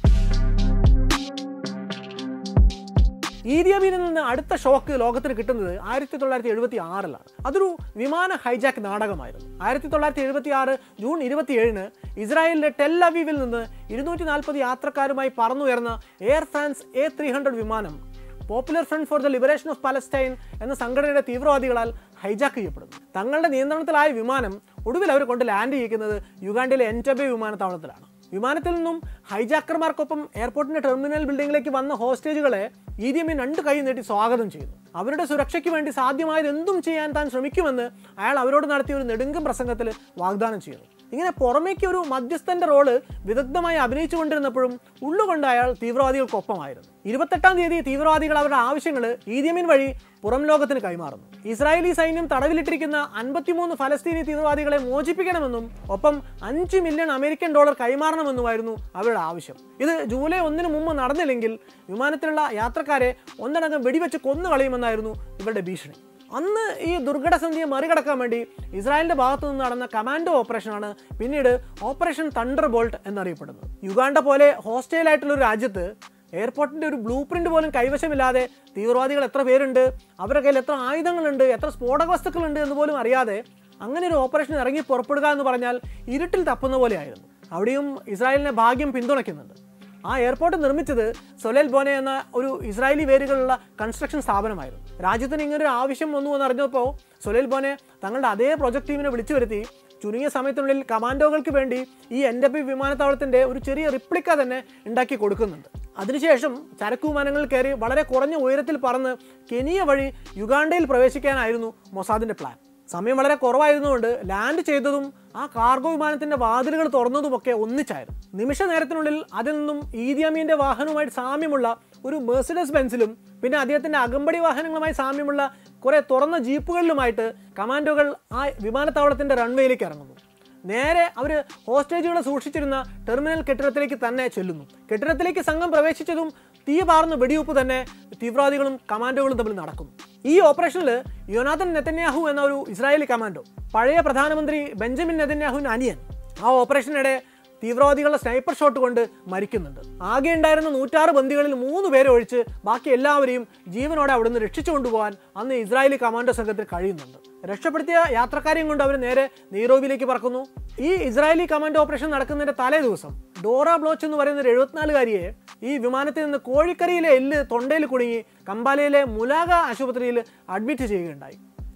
ഈദി അമീനിൽ നിന്ന് അടുത്ത ഷോക്ക് ലോകത്തിന് കിട്ടുന്നത് ആയിരത്തി തൊള്ളായിരത്തി എഴുപത്തി ആറിലാണ് അതൊരു വിമാന ഹൈജാക്ക് നാടകമായിരുന്നു ആയിരത്തി തൊള്ളായിരത്തി എഴുപത്തി ആറ് ജൂൺ ഇരുപത്തിയേഴിന് ഇസ്രായേലിലെ ടെൽ അവീവിൽ നിന്ന് ഇരുന്നൂറ്റി നാൽപ്പത് യാത്രക്കാരുമായി പറന്നുയർന്ന Air France A three hundred വിമാനം Popular Front for the Liberation of Palestine എന്ന സംഘടനയുടെ തീവ്രവാദികളാൽ ഹൈജാക്ക് ചെയ്യപ്പെടുന്നു തങ്ങളുടെ നിയന്ത്രണത്തിലായ വിമാനം ഒടുവിൽ അവർ കൊണ്ട് ലാൻഡ് ചെയ്യിക്കുന്നത് യുഗാണ്ടയിലെ എൻറ്റബെ വിമാനത്താവളത്തിലാണ് വിമാനത്തിൽ നിന്നും ഹൈജാക്കർമാർക്കൊപ്പം എയർപോർട്ടിന്റെ ടെർമിനൽ ബിൽഡിംഗിലേക്ക് വന്ന ഹോസ്റ്റേജുകളെ ഇ ഡി എമ്മിൻ രണ്ട് കൈ നീട്ടി സ്വാഗതം ചെയ്യുന്നു അവരുടെ സുരക്ഷയ്ക്ക് വേണ്ടി സാധ്യമായത് എന്തും ചെയ്യാൻ താൻ ശ്രമിക്കുമെന്ന് അയാൾ അവരോട് നടത്തിയ ഒരു നെടുങ്കം പ്രസംഗത്തിൽ വാഗ്ദാനം ചെയ്യുന്നു ഇങ്ങനെ പുറമേക്ക് ഒരു മധ്യസ്ഥന്റെ റോള് വിദഗ്ധമായി അഭിനയിച്ചുകൊണ്ടിരുന്നപ്പോഴും ഉള്ളുകൊണ്ട് അയാൾ തീവ്രവാദികൾക്കൊപ്പമായിരുന്നു ഇരുപത്തെട്ടാം തീയതി തീവ്രവാദികൾ അവരുടെ ആവശ്യങ്ങൾ ഈദിയമിൻ വഴി പുറം ലോകത്തിന് കൈമാറുന്നു ഇസ്രായേലി സൈന്യം തടവിലിട്ടിരിക്കുന്ന അൻപത്തിമൂന്ന് ഫലസ്തീനി തീവ്രവാദികളെ മോചിപ്പിക്കണമെന്നും ഒപ്പം അഞ്ച് മില്യൺ അമേരിക്കൻ ഡോളർ കൈമാറണമെന്നുമായിരുന്നു അവരുടെ ആവശ്യം ഇത് ജൂലൈ ഒന്നിന് മുമ്പ് നടന്നില്ലെങ്കിൽ വിമാനത്തിലുള്ള യാത്രക്കാരെ ഒന്നടങ്കം വെടിവെച്ച് കൊന്നു കളയുമെന്നായിരുന്നു ഇവരുടെ ഭീഷണി അന്ന് ഈ ദുർഘടസന്ധിയെ മറികടക്കാൻ വേണ്ടി ഇസ്രായേലിന്റെ ഭാഗത്തു നിന്ന് നടന്ന കമാൻഡോ ഓപ്പറേഷനാണ് പിന്നീട് ഓപ്പറേഷൻ തണ്ടർ ബോൾട്ട് എന്നറിയപ്പെടുന്നത് യുഗാണ്ട പോലെ ഹോസ്റ്റൈലായിട്ടുള്ള ഒരു രാജ്യത്ത് എയർപോർട്ടിന്റെ ഒരു ബ്ലൂ പ്രിന്റ് പോലും കൈവശമില്ലാതെ തീവ്രവാദികൾ എത്ര പേരുണ്ട് അവരുടെ കയ്യിൽ എത്ര ആയുധങ്ങളുണ്ട് എത്ര സ്ഫോടക വസ്തുക്കളുണ്ട് എന്ന് പോലും അറിയാതെ അങ്ങനെ ഒരു ഓപ്പറേഷൻ ഇറങ്ങി പുറപ്പെടുക എന്ന് പറഞ്ഞാൽ ഇരുട്ടിൽ തപ്പുന്ന പോലെയായിരുന്നു അവിടെയും ഇസ്രായേലിനെ ഭാഗ്യം പിന്തുണയ്ക്കുന്നുണ്ട് ആ എയർപോർട്ട് നിർമ്മിച്ചത് സൊലേൽ ബോനെ എന്ന ഒരു ഇസ്രായേലി വേരുകളുള്ള കൺസ്ട്രക്ഷൻ സ്ഥാപനമായിരുന്നു രാജ്യത്തിന് ഇങ്ങനെ ഒരു ആവശ്യം വന്നു എന്ന് അറിഞ്ഞപ്പോൾ സൊലേൽ ബോനെ തങ്ങളുടെ അതേ പ്രൊജക്ട് ടീമിനെ വിളിച്ചു വരുത്തി ചുരുങ്ങിയ സമയത്തിനുള്ളിൽ കമാൻഡോകൾക്ക് വേണ്ടി ഈ എൻ ഡബ്ല്യു വിമാനത്താവളത്തിന്റെ ഒരു ചെറിയ റിപ്ലിക്ക തന്നെ ഉണ്ടാക്കി കൊടുക്കുന്നുണ്ട് അതിനുശേഷം ചരക്ക് വിമാനങ്ങളിൽ കയറി വളരെ കുറഞ്ഞ ഉയരത്തിൽ പറന്ന് കെനിയ വഴി യുഗാണ്ടയിൽ പ്രവേശിക്കാനായിരുന്നു മൊസാദിന്റെ പ്ലാൻ സമയം വളരെ കുറവായിരുന്നുകൊണ്ട് ലാൻഡ് ചെയ്തതും ആ കാർഗോ വിമാനത്തിന്റെ വാതിലുകൾ തുറന്നതുമൊക്കെ ഒന്നിച്ചായിരുന്നു നിമിഷ നേരത്തിനുള്ളിൽ അതിൽ നിന്നും ഈദിയമീന്റെ വാഹനവുമായിട്ട് സാമ്യമുള്ള ഒരു മെഴ്സിഡസ് ബെൻസിലും പിന്നെ അദ്ദേഹത്തിന്റെ അകമ്പടി വാഹനങ്ങളുമായി സാമ്യമുള്ള കുറെ തുറന്ന ജീപ്പുകളിലുമായിട്ട് കമാൻഡോകൾ ആ വിമാനത്താവളത്തിന്റെ റൺവേയിലേക്ക് ഇറങ്ങുന്നു നേരെ അവർ ഹോസ്റ്റേജുകളെ സൂക്ഷിച്ചിരുന്ന ടെർമിനൽ കെട്ടിടത്തിലേക്ക് തന്നെ ചെല്ലുന്നു കെട്ടിടത്തിലേക്ക് സംഘം പ്രവേശിച്ചതും തീ പാർന്ന വെടിവെപ്പ് തന്നെ തീവ്രവാദികളും കമാൻഡോകളും തമ്മിൽ നടക്കുന്നു ഈ ഓപ്പറേഷനിൽ യോനാഥൻ നെതന്യാഹു എന്ന ഒരു ഇസ്രായേലി കമാൻഡോ പഴയ പ്രധാനമന്ത്രി ബെഞ്ചമിൻ നെതന്യാഹുവിന് അനിയൻ ആ ഓപ്പറേഷനിടെ തീവ്രവാദികളുടെ സ്നൈപ്പർ ഷോട്ട് കൊണ്ട് മരിക്കുന്നുണ്ട് ആകെ ഉണ്ടായിരുന്ന നൂറ്റാറ് ബന്ദികളിൽ മൂന്ന് പേരെ ഒഴിച്ച് ബാക്കി എല്ലാവരെയും ജീവനോടെ അവിടുന്ന് രക്ഷിച്ചു കൊണ്ടുപോകാൻ അന്ന് ഇസ്രായേലി കമാൻഡോ സംഘത്തിൽ കഴിയുന്നുണ്ട് രക്ഷപ്പെടുത്തിയ യാത്രക്കാരെയും കൊണ്ട് അവർ നേരെ നെയ്റോബിയിലേക്ക് പറക്കുന്നു ഈ ഇസ്രായേലി കമാൻഡോ ഓപ്പറേഷൻ നടക്കുന്നതിന്റെ തലേ ദിവസം ഡോറ ബ്ലോച്ച് എന്ന് പറയുന്ന ഒരു എഴുപത്തിനാലുകാരിയെ ഈ വിമാനത്തിൽ നിന്ന് കോഴിക്കറിയിലെ എല്ല് തൊണ്ടയിൽ കുടുങ്ങി കമ്പാലയിലെ മുലാഗ ആശുപത്രിയിൽ അഡ്മിറ്റ് ചെയ്യുകയുണ്ടായി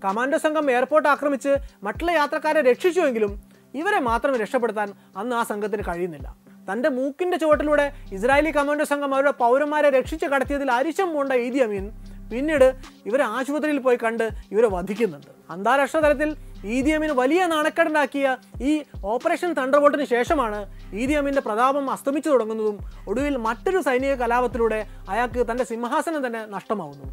കമാൻഡോ സംഘം എയർപോർട്ട് ആക്രമിച്ച് മറ്റുള്ള യാത്രക്കാരെ രക്ഷിച്ചുവെങ്കിലും ഇവരെ മാത്രം രക്ഷപ്പെടുത്താൻ അന്ന് ആ സംഘത്തിന് കഴിയുന്നില്ല തന്റെ മൂക്കിന്റെ ചുവട്ടിലൂടെ ഇസ്രായേലി കമാൻഡോ സംഘം അവരുടെ പൗരന്മാരെ രക്ഷിച്ച് കടത്തിയതിൽ അരിശം പൂണ്ട ഈദി അമീൻ പിന്നീട് ഇവരെ ആശുപത്രിയിൽ പോയി കണ്ട് ഇവരെ വധിക്കുന്നുണ്ട് അന്താരാഷ്ട്ര തലത്തിൽ ഈദി അമീൻ വലിയ നാണക്കേടുണ്ടാക്കിയ ഈ ഓപ്പറേഷൻ തണ്ടർബോൾട്ടിന് ശേഷമാണ് ഈദി അമീന്റെ പ്രതാപം അസ്തമിച്ചു തുടങ്ങുന്നതും ഒടുവിൽ മറ്റൊരു സൈനിക കലാപത്തിലൂടെ അയാൾക്ക് തന്റെ സിംഹാസനം തന്നെ നഷ്ടമാവുന്നു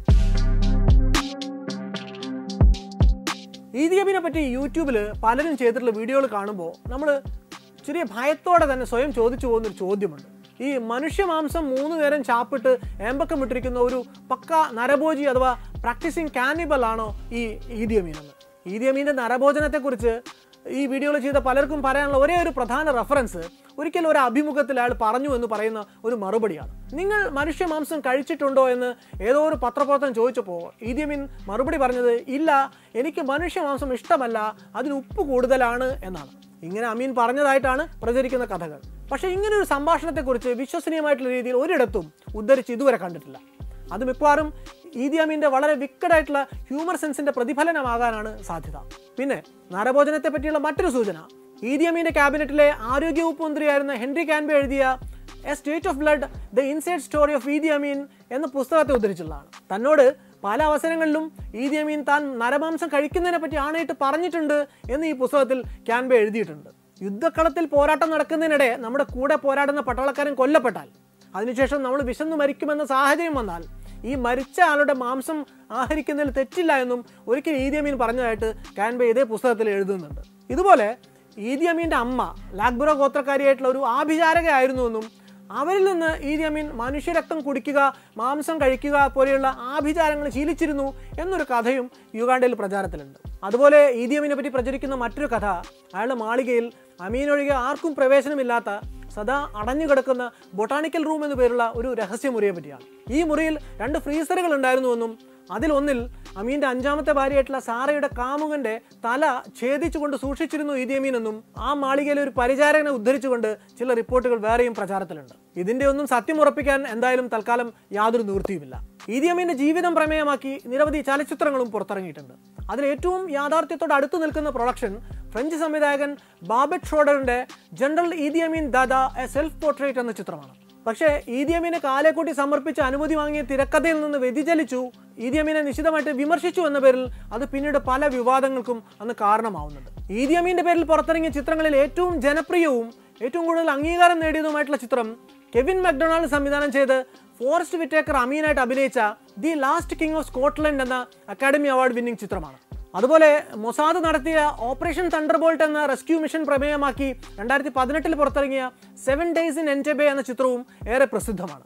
ഈദി അമീനെ പറ്റി യൂട്യൂബിൽ പലരും ചെയ്തിട്ടുള്ള വീഡിയോകൾ കാണുമ്പോൾ നമ്മൾ ചെറിയ ഭയത്തോടെ തന്നെ സ്വയം ചോദിച്ചു പോകുന്നൊരു ചോദ്യമുണ്ട് ഈ മനുഷ്യമാംസം മൂന്ന് നേരം ചാപ്പിട്ട് ഏമ്പക്കം ഇട്ടിരിക്കുന്ന ഒരു പക്ക നരഭോജി അഥവാ പ്രാക്ടീസിങ് കാനിബൽ ആണോ ഈ ഈദി അമീൻ എന്ന് ഈദി അമീൻ്റെ നരഭോജനത്തെക്കുറിച്ച് ഈ വീഡിയോയിൽ ചെയ്ത പലർക്കും പറയാനുള്ള ഒരേ ഒരു പ്രധാന റെഫറൻസ് ഒരിക്കൽ ഒരു അഭിമുഖത്തിൽ അയാൾ പറഞ്ഞു എന്ന് പറയുന്ന ഒരു മറുപടിയാണ് നിങ്ങൾ മനുഷ്യമാംസം കഴിച്ചിട്ടുണ്ടോ എന്ന് ഏതോ ഒരു പത്രപ്രവർത്തനം ചോദിച്ചപ്പോൾ ഈദി അമീൻ മറുപടി പറഞ്ഞത് ഇല്ല എനിക്ക് മനുഷ്യമാംസം ഇഷ്ടമല്ല അതിന് ഉപ്പ് കൂടുതലാണ് എന്നാണ് ഇങ്ങനെ അമീൻ പറഞ്ഞതായിട്ടാണ് പ്രചരിക്കുന്ന കഥകൾ പക്ഷേ ഇങ്ങനെ ഒരു സംഭാഷണത്തെക്കുറിച്ച് വിശ്വസനീയമായിട്ടുള്ള രീതിയിൽ ഒരിടത്തും ഉദ്ധരിച്ച് ഇതുവരെ കണ്ടിട്ടില്ല അത് മിക്കവാറും ഈദി അമീൻ്റെ വളരെ വിക്കഡായിട്ടുള്ള ഹ്യൂമർ സെൻസിന്റെ പ്രതിഫലനമാകാനാണ് സാധ്യത പിന്നെ നരഭോജനത്തെ പറ്റിയുള്ള മറ്റൊരു സൂചന ഈദി അമീൻ്റെ ക്യാബിനറ്റിലെ ആരോഗ്യവകുപ്പ് മന്ത്രിയായിരുന്ന ഹെൻറി കാൻബെ എഴുതിയ a state of blood the inside story of Idi Amin എന്ന പുസ്തകത്തെ ഉദ്ധരിച്ചുള്ളതാണ് തന്നോട് പല അവസരങ്ങളിലും ഈദി അമീൻ താൻ നരമാംസം കഴിക്കുന്നതിനെ പറ്റി ആണയിട്ട് പറഞ്ഞിട്ടുണ്ട് എന്ന് ഈ പുസ്തകത്തിൽ ക്യാൻബെ എഴുതിയിട്ടുണ്ട് യുദ്ധക്കളത്തിൽ പോരാട്ടം നടക്കുന്നതിനിടെ നമ്മുടെ കൂടെ പോരാടുന്ന പട്ടാളക്കാരൻ കൊല്ലപ്പെട്ടാൽ അതിനുശേഷം നമ്മൾ വിശന്നു മരിക്കുമെന്ന സാഹചര്യം വന്നാൽ ഈ മരിച്ച ആളുടെ മാംസം ആഹരിക്കുന്നതിൽ തെറ്റില്ല എന്നും ഒരിക്കൽ ഈദി അമീൻ പറഞ്ഞതായിട്ട് കാൻബെ ഇതേ പുസ്തകത്തിൽ എഴുതുന്നുണ്ട് ഇതുപോലെ ഈദി അമീൻ്റെ അമ്മ ലാഗ്ബുറ ഗോത്രക്കാരിയായിട്ടുള്ള ഒരു ആഭിചാരകയായിരുന്നുവെന്നും അവരിൽ നിന്ന് ഈദി അമീൻ മനുഷ്യരക്തം കുടിക്കുക മാംസം കഴിക്കുക പോലെയുള്ള ആഭിചാരങ്ങൾ ശീലിച്ചിരുന്നു എന്നൊരു കഥയും യുഗാണ്ടയിൽ പ്രചാരത്തിലുണ്ട് അതുപോലെ ഈദി അമീനെ പറ്റി പ്രചരിക്കുന്ന മറ്റൊരു കഥ അയാളുടെ മാളികയിൽ അമീൻ ഒഴികെ ആർക്കും പ്രവേശനമില്ലാത്ത സദാ അടഞ്ഞു കിടക്കുന്ന ബൊട്ടാണിക്കൽ റൂം എന്നു പേരുള്ള ഒരു രഹസ്യമുറിയെ പറ്റിയാണ് ഈ മുറിയിൽ രണ്ട് ഫ്രീസറുകൾ ഉണ്ടായിരുന്നുവെന്നും അതിലൊന്നിൽ അമീന്റെ അഞ്ചാമത്തെ ഭാര്യയായിട്ടുള്ള സാറയുടെ കാമുകന്റെ തല ഛേദിച്ചുകൊണ്ട് സൂക്ഷിച്ചിരുന്നു ഈദിയമീൻ എന്നും ആ മാളികയിലെ ഒരു പരിചാരകനെ ഉദ്ധരിച്ചുകൊണ്ട് ചില റിപ്പോർട്ടുകൾ വേറെയും പ്രചാരത്തിലുണ്ട് ഇതിന്റെ ഒന്നും സത്യം ഉറപ്പിക്കാൻ എന്തായാലും തൽക്കാലം യാതൊരു നിവൃത്തിയുമില്ല ഈദിയമീന്റെ ജീവിതം പ്രമേയമാക്കി നിരവധി ചലച്ചിത്രങ്ങളും പുറത്തിറങ്ങിയിട്ടുണ്ട് അതിൽ ഏറ്റവും യാഥാർത്ഥ്യത്തോട് അടുത്ത് നിൽക്കുന്ന പ്രൊഡക്ഷൻ ഫ്രഞ്ച് സംവിധായകൻ ബാബറ്റ് ഷോഡറിന്റെ general Idi Amin Dada a self portrait എന്ന ചിത്രമാണ് പക്ഷേ ഈദിയമീനെ കാലേക്കൂട്ടി സമർപ്പിച്ച് അനുമതി വാങ്ങിയ തിരക്കഥയിൽ നിന്ന് വ്യതിചലിച്ചു ഈദിയമീനെ നിശിതമായിട്ട് വിമർശിച്ചു എന്ന പേരിൽ അത് പിന്നീട് പല വിവാദങ്ങൾക്കും അന്ന് കാരണമാവുന്നുണ്ട് ഈദിയമീന്റെ പേരിൽ പുറത്തിറങ്ങിയ ചിത്രങ്ങളിൽ ഏറ്റവും ജനപ്രിയവും ഏറ്റവും കൂടുതൽ അംഗീകാരം നേടിയതുമായിട്ടുള്ള ചിത്രം കെവിൻ മക്ഡൊണാൾഡ് സംവിധാനം ചെയ്ത് ഫോറസ്റ്റ് വിറ്റേക്കർ അമീനായിട്ട് അഭിനയിച്ച the last king of Scotland എന്ന അക്കാഡമി അവാർഡ് വിന്നിംഗ് ചിത്രമാണ് അതുപോലെ മൊസാദ് നടത്തിയ ഓപ്പറേഷൻ തണ്ടർബോൾട്ട് എന്ന റെസ്ക്യൂ മിഷൻ പ്രമേയമാക്കി രണ്ടായിരത്തി പതിനെട്ടിൽ പുറത്തിറങ്ങിയ സെവൻ ഡേയ്സ് ഇൻ എൻറ്റബെ എന്ന ചിത്രവും ഏറെ പ്രസിദ്ധമാണ്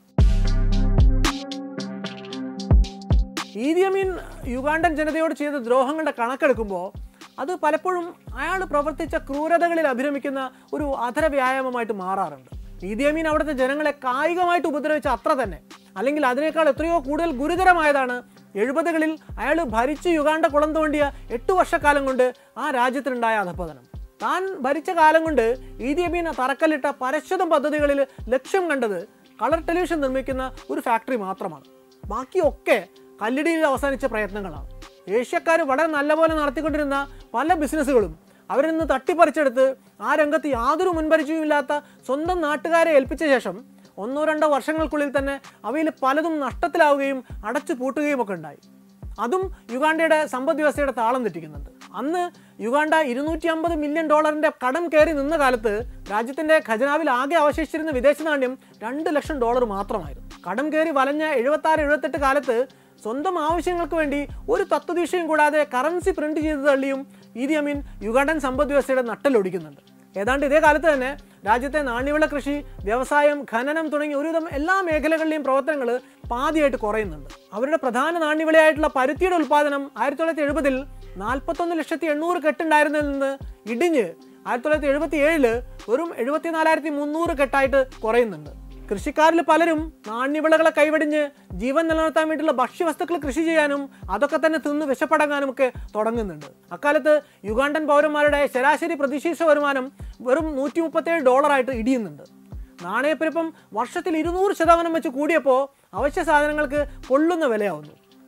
ഈദി അമീൻ യുഗാണ്ടൻ ജനതയോട് ചെയ്ത ദ്രോഹങ്ങളുടെ കണക്കെടുക്കുമ്പോൾ അത് പലപ്പോഴും അയാൾ പ്രവർത്തിച്ച ക്രൂരതകളിൽ അഭിരമിക്കുന്ന ഒരു അധര വ്യായാമമായിട്ട് മാറാറുണ്ട് ഈദി അമീൻ അവിടുത്തെ ജനങ്ങളെ കായികമായിട്ട് ഉപദ്രവിച്ച അത്ര തന്നെ അല്ലെങ്കിൽ അതിനേക്കാൾ എത്രയോ കൂടുതൽ ഗുരുതരമായതാണ് എഴുപതുകളിൽ അയാൾ ഭരിച്ച് യുഗാണ്ട കുളം തോണ്ടിയ എട്ട് വർഷക്കാലം കൊണ്ട് ആ രാജ്യത്തിനുണ്ടായ അധപ്പതനം താൻ ഭരിച്ച കാലം കൊണ്ട് ഈദി അമീൻ തറക്കല്ലിട്ട പരശ്വതം പദ്ധതികളിൽ ലക്ഷ്യം കണ്ടത് കളർ ടെലിവിഷൻ നിർമ്മിക്കുന്ന ഒരു ഫാക്ടറി മാത്രമാണ് ബാക്കിയൊക്കെ കല്ലിടിയിൽ അവസാനിച്ച പ്രയത്നങ്ങളാണ് ഏഷ്യക്കാർ വളരെ നല്ലപോലെ നടത്തിക്കൊണ്ടിരുന്ന പല ബിസിനസ്സുകളും അവരിൽ നിന്ന് തട്ടിപ്പറിച്ചെടുത്ത് ആ രംഗത്ത് യാതൊരു മുൻപരിചയവുമില്ലാത്ത സ്വന്തം നാട്ടുകാരെ ഏൽപ്പിച്ച ശേഷം ഒന്നോ രണ്ടോ വർഷങ്ങൾക്കുള്ളിൽ തന്നെ അവയിൽ പലതും നഷ്ടത്തിലാവുകയും അടച്ചു പൂട്ടുകയും ഒക്കെ ഉണ്ടായി അതും യുഗാണ്ടയുടെ സമ്പദ് വ്യവസ്ഥയുടെ താളം തെറ്റിക്കുന്നുണ്ട് അന്ന് യുഗാണ്ട ഇരുന്നൂറ്റി അമ്പത് മില്യൺ ഡോളറിന്റെ കടം കയറി നിന്ന കാലത്ത് രാജ്യത്തിന്റെ ഖജനാവിൽ ആകെ അവശേഷിച്ചിരുന്ന വിദേശ നാണ്യം രണ്ട് ലക്ഷം ഡോളർ മാത്രമായിരുന്നു കടം കയറി വലഞ്ഞ എഴുപത്തി ആറ് എഴുപത്തെട്ട് കാലത്ത് സ്വന്തം ആവശ്യങ്ങൾക്ക് വേണ്ടി ഒരു തത്വദീക്ഷയും കൂടാതെ കറൻസി പ്രിന്റ് ചെയ്ത് തള്ളിയും ഈദി അമീൻ യുഗാണ്ടൻ സമ്പദ് വ്യവസ്ഥയുടെ നട്ടലൊടിക്കുന്നുണ്ട് ഏതാണ്ട് ഇതേ കാലത്ത് തന്നെ രാജ്യത്തെ നാണ്യവിള കൃഷി വ്യവസായം ഖനനം തുടങ്ങിയ ഒരുവിധം എല്ലാ മേഖലകളിലെയും പ്രവർത്തനങ്ങൾ പാതിയായിട്ട് കുറയുന്നുണ്ട് അവരുടെ പ്രധാന നാണ്യവിളയായിട്ടുള്ള പരുത്തിയുടെ ഉൽപ്പാദനം ആയിരത്തി തൊള്ളായിരത്തി എഴുപതിൽ നാൽപ്പത്തൊന്ന് ലക്ഷത്തി എണ്ണൂറ് കെട്ടുണ്ടായിരുന്നതിൽ നിന്ന് ഇടിഞ്ഞ് ആയിരത്തി തൊള്ളായിരത്തി എഴുപത്തി ഏഴില് വെറും എഴുപത്തിനാലായിരത്തി മുന്നൂറ് കെട്ടായിട്ട് കുറയുന്നുണ്ട് കൃഷിക്കാരിൽ പലരും നാണ്യവിളകളെ കൈവടിഞ്ഞ് ജീവൻ നിലനിർത്താൻ വേണ്ടിയുള്ള ഭക്ഷ്യവസ്തുക്കൾ കൃഷി ചെയ്യാനും അതൊക്കെ തന്നെ തിന്ന് വിശപ്പടങ്ങാനും ഒക്കെ തുടങ്ങുന്നുണ്ട് അക്കാലത്ത് യുഗാണ്ടൻ പൗരന്മാരുടെ ശരാശരി പ്രതിശീർഷ വരുമാനം വെറും നൂറ്റി മുപ്പത്തേഴ് ഡോളറായിട്ട് ഇടിയുന്നുണ്ട് നാണയപ്പെരുപ്പം വർഷത്തിൽ ഇരുന്നൂറ് ശതമാനം വെച്ച് കൂടിയപ്പോൾ അവശ്യ സാധനങ്ങൾക്ക് കൊള്ളുന്ന വിലയാവുന്നു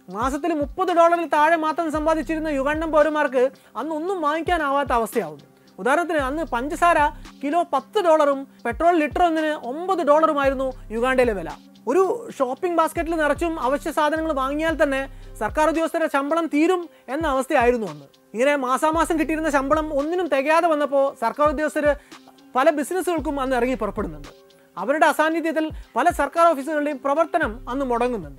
മാസത്തിൽ മുപ്പത് ഡോളറിൽ താഴെ മാത്രം സമ്പാദിച്ചിരുന്ന യുഗാണ്ടൻ പൗരന്മാർക്ക് അന്ന് ഒന്നും വാങ്ങിക്കാനാവാത്ത അവസ്ഥയാവുന്നു ഉദാഹരണത്തിന് അന്ന് പഞ്ചസാര കിലോ പത്ത് ഡോളറും പെട്രോൾ ലിറ്റർ ഒന്നിന് ഒമ്പത് ഡോളറുമായിരുന്നു യുഗാണ്ടയിലെ വില ഒരു ഷോപ്പിംഗ് ബാസ്ക്കറ്റിൽ നിറച്ചും അവശ്യ സാധനങ്ങൾ വാങ്ങിയാൽ തന്നെ സർക്കാർ ഉദ്യോഗസ്ഥരുടെ ശമ്പളം തീരും എന്ന അവസ്ഥയായിരുന്നു അന്ന് ഇങ്ങനെ മാസാമാസം കിട്ടിയിരുന്ന ശമ്പളം ഒന്നിനും തികയാതെ വന്നപ്പോൾ സർക്കാർ ഉദ്യോഗസ്ഥർ പല ബിസിനസ്സുകൾക്കും അന്ന് ഇറങ്ങി പുറപ്പെടുന്നുണ്ട് അവരുടെ അസാന്നിധ്യത്തിൽ പല സർക്കാർ ഓഫീസുകളുടെയും പ്രവർത്തനം അന്ന് മുടങ്ങുന്നുണ്ട്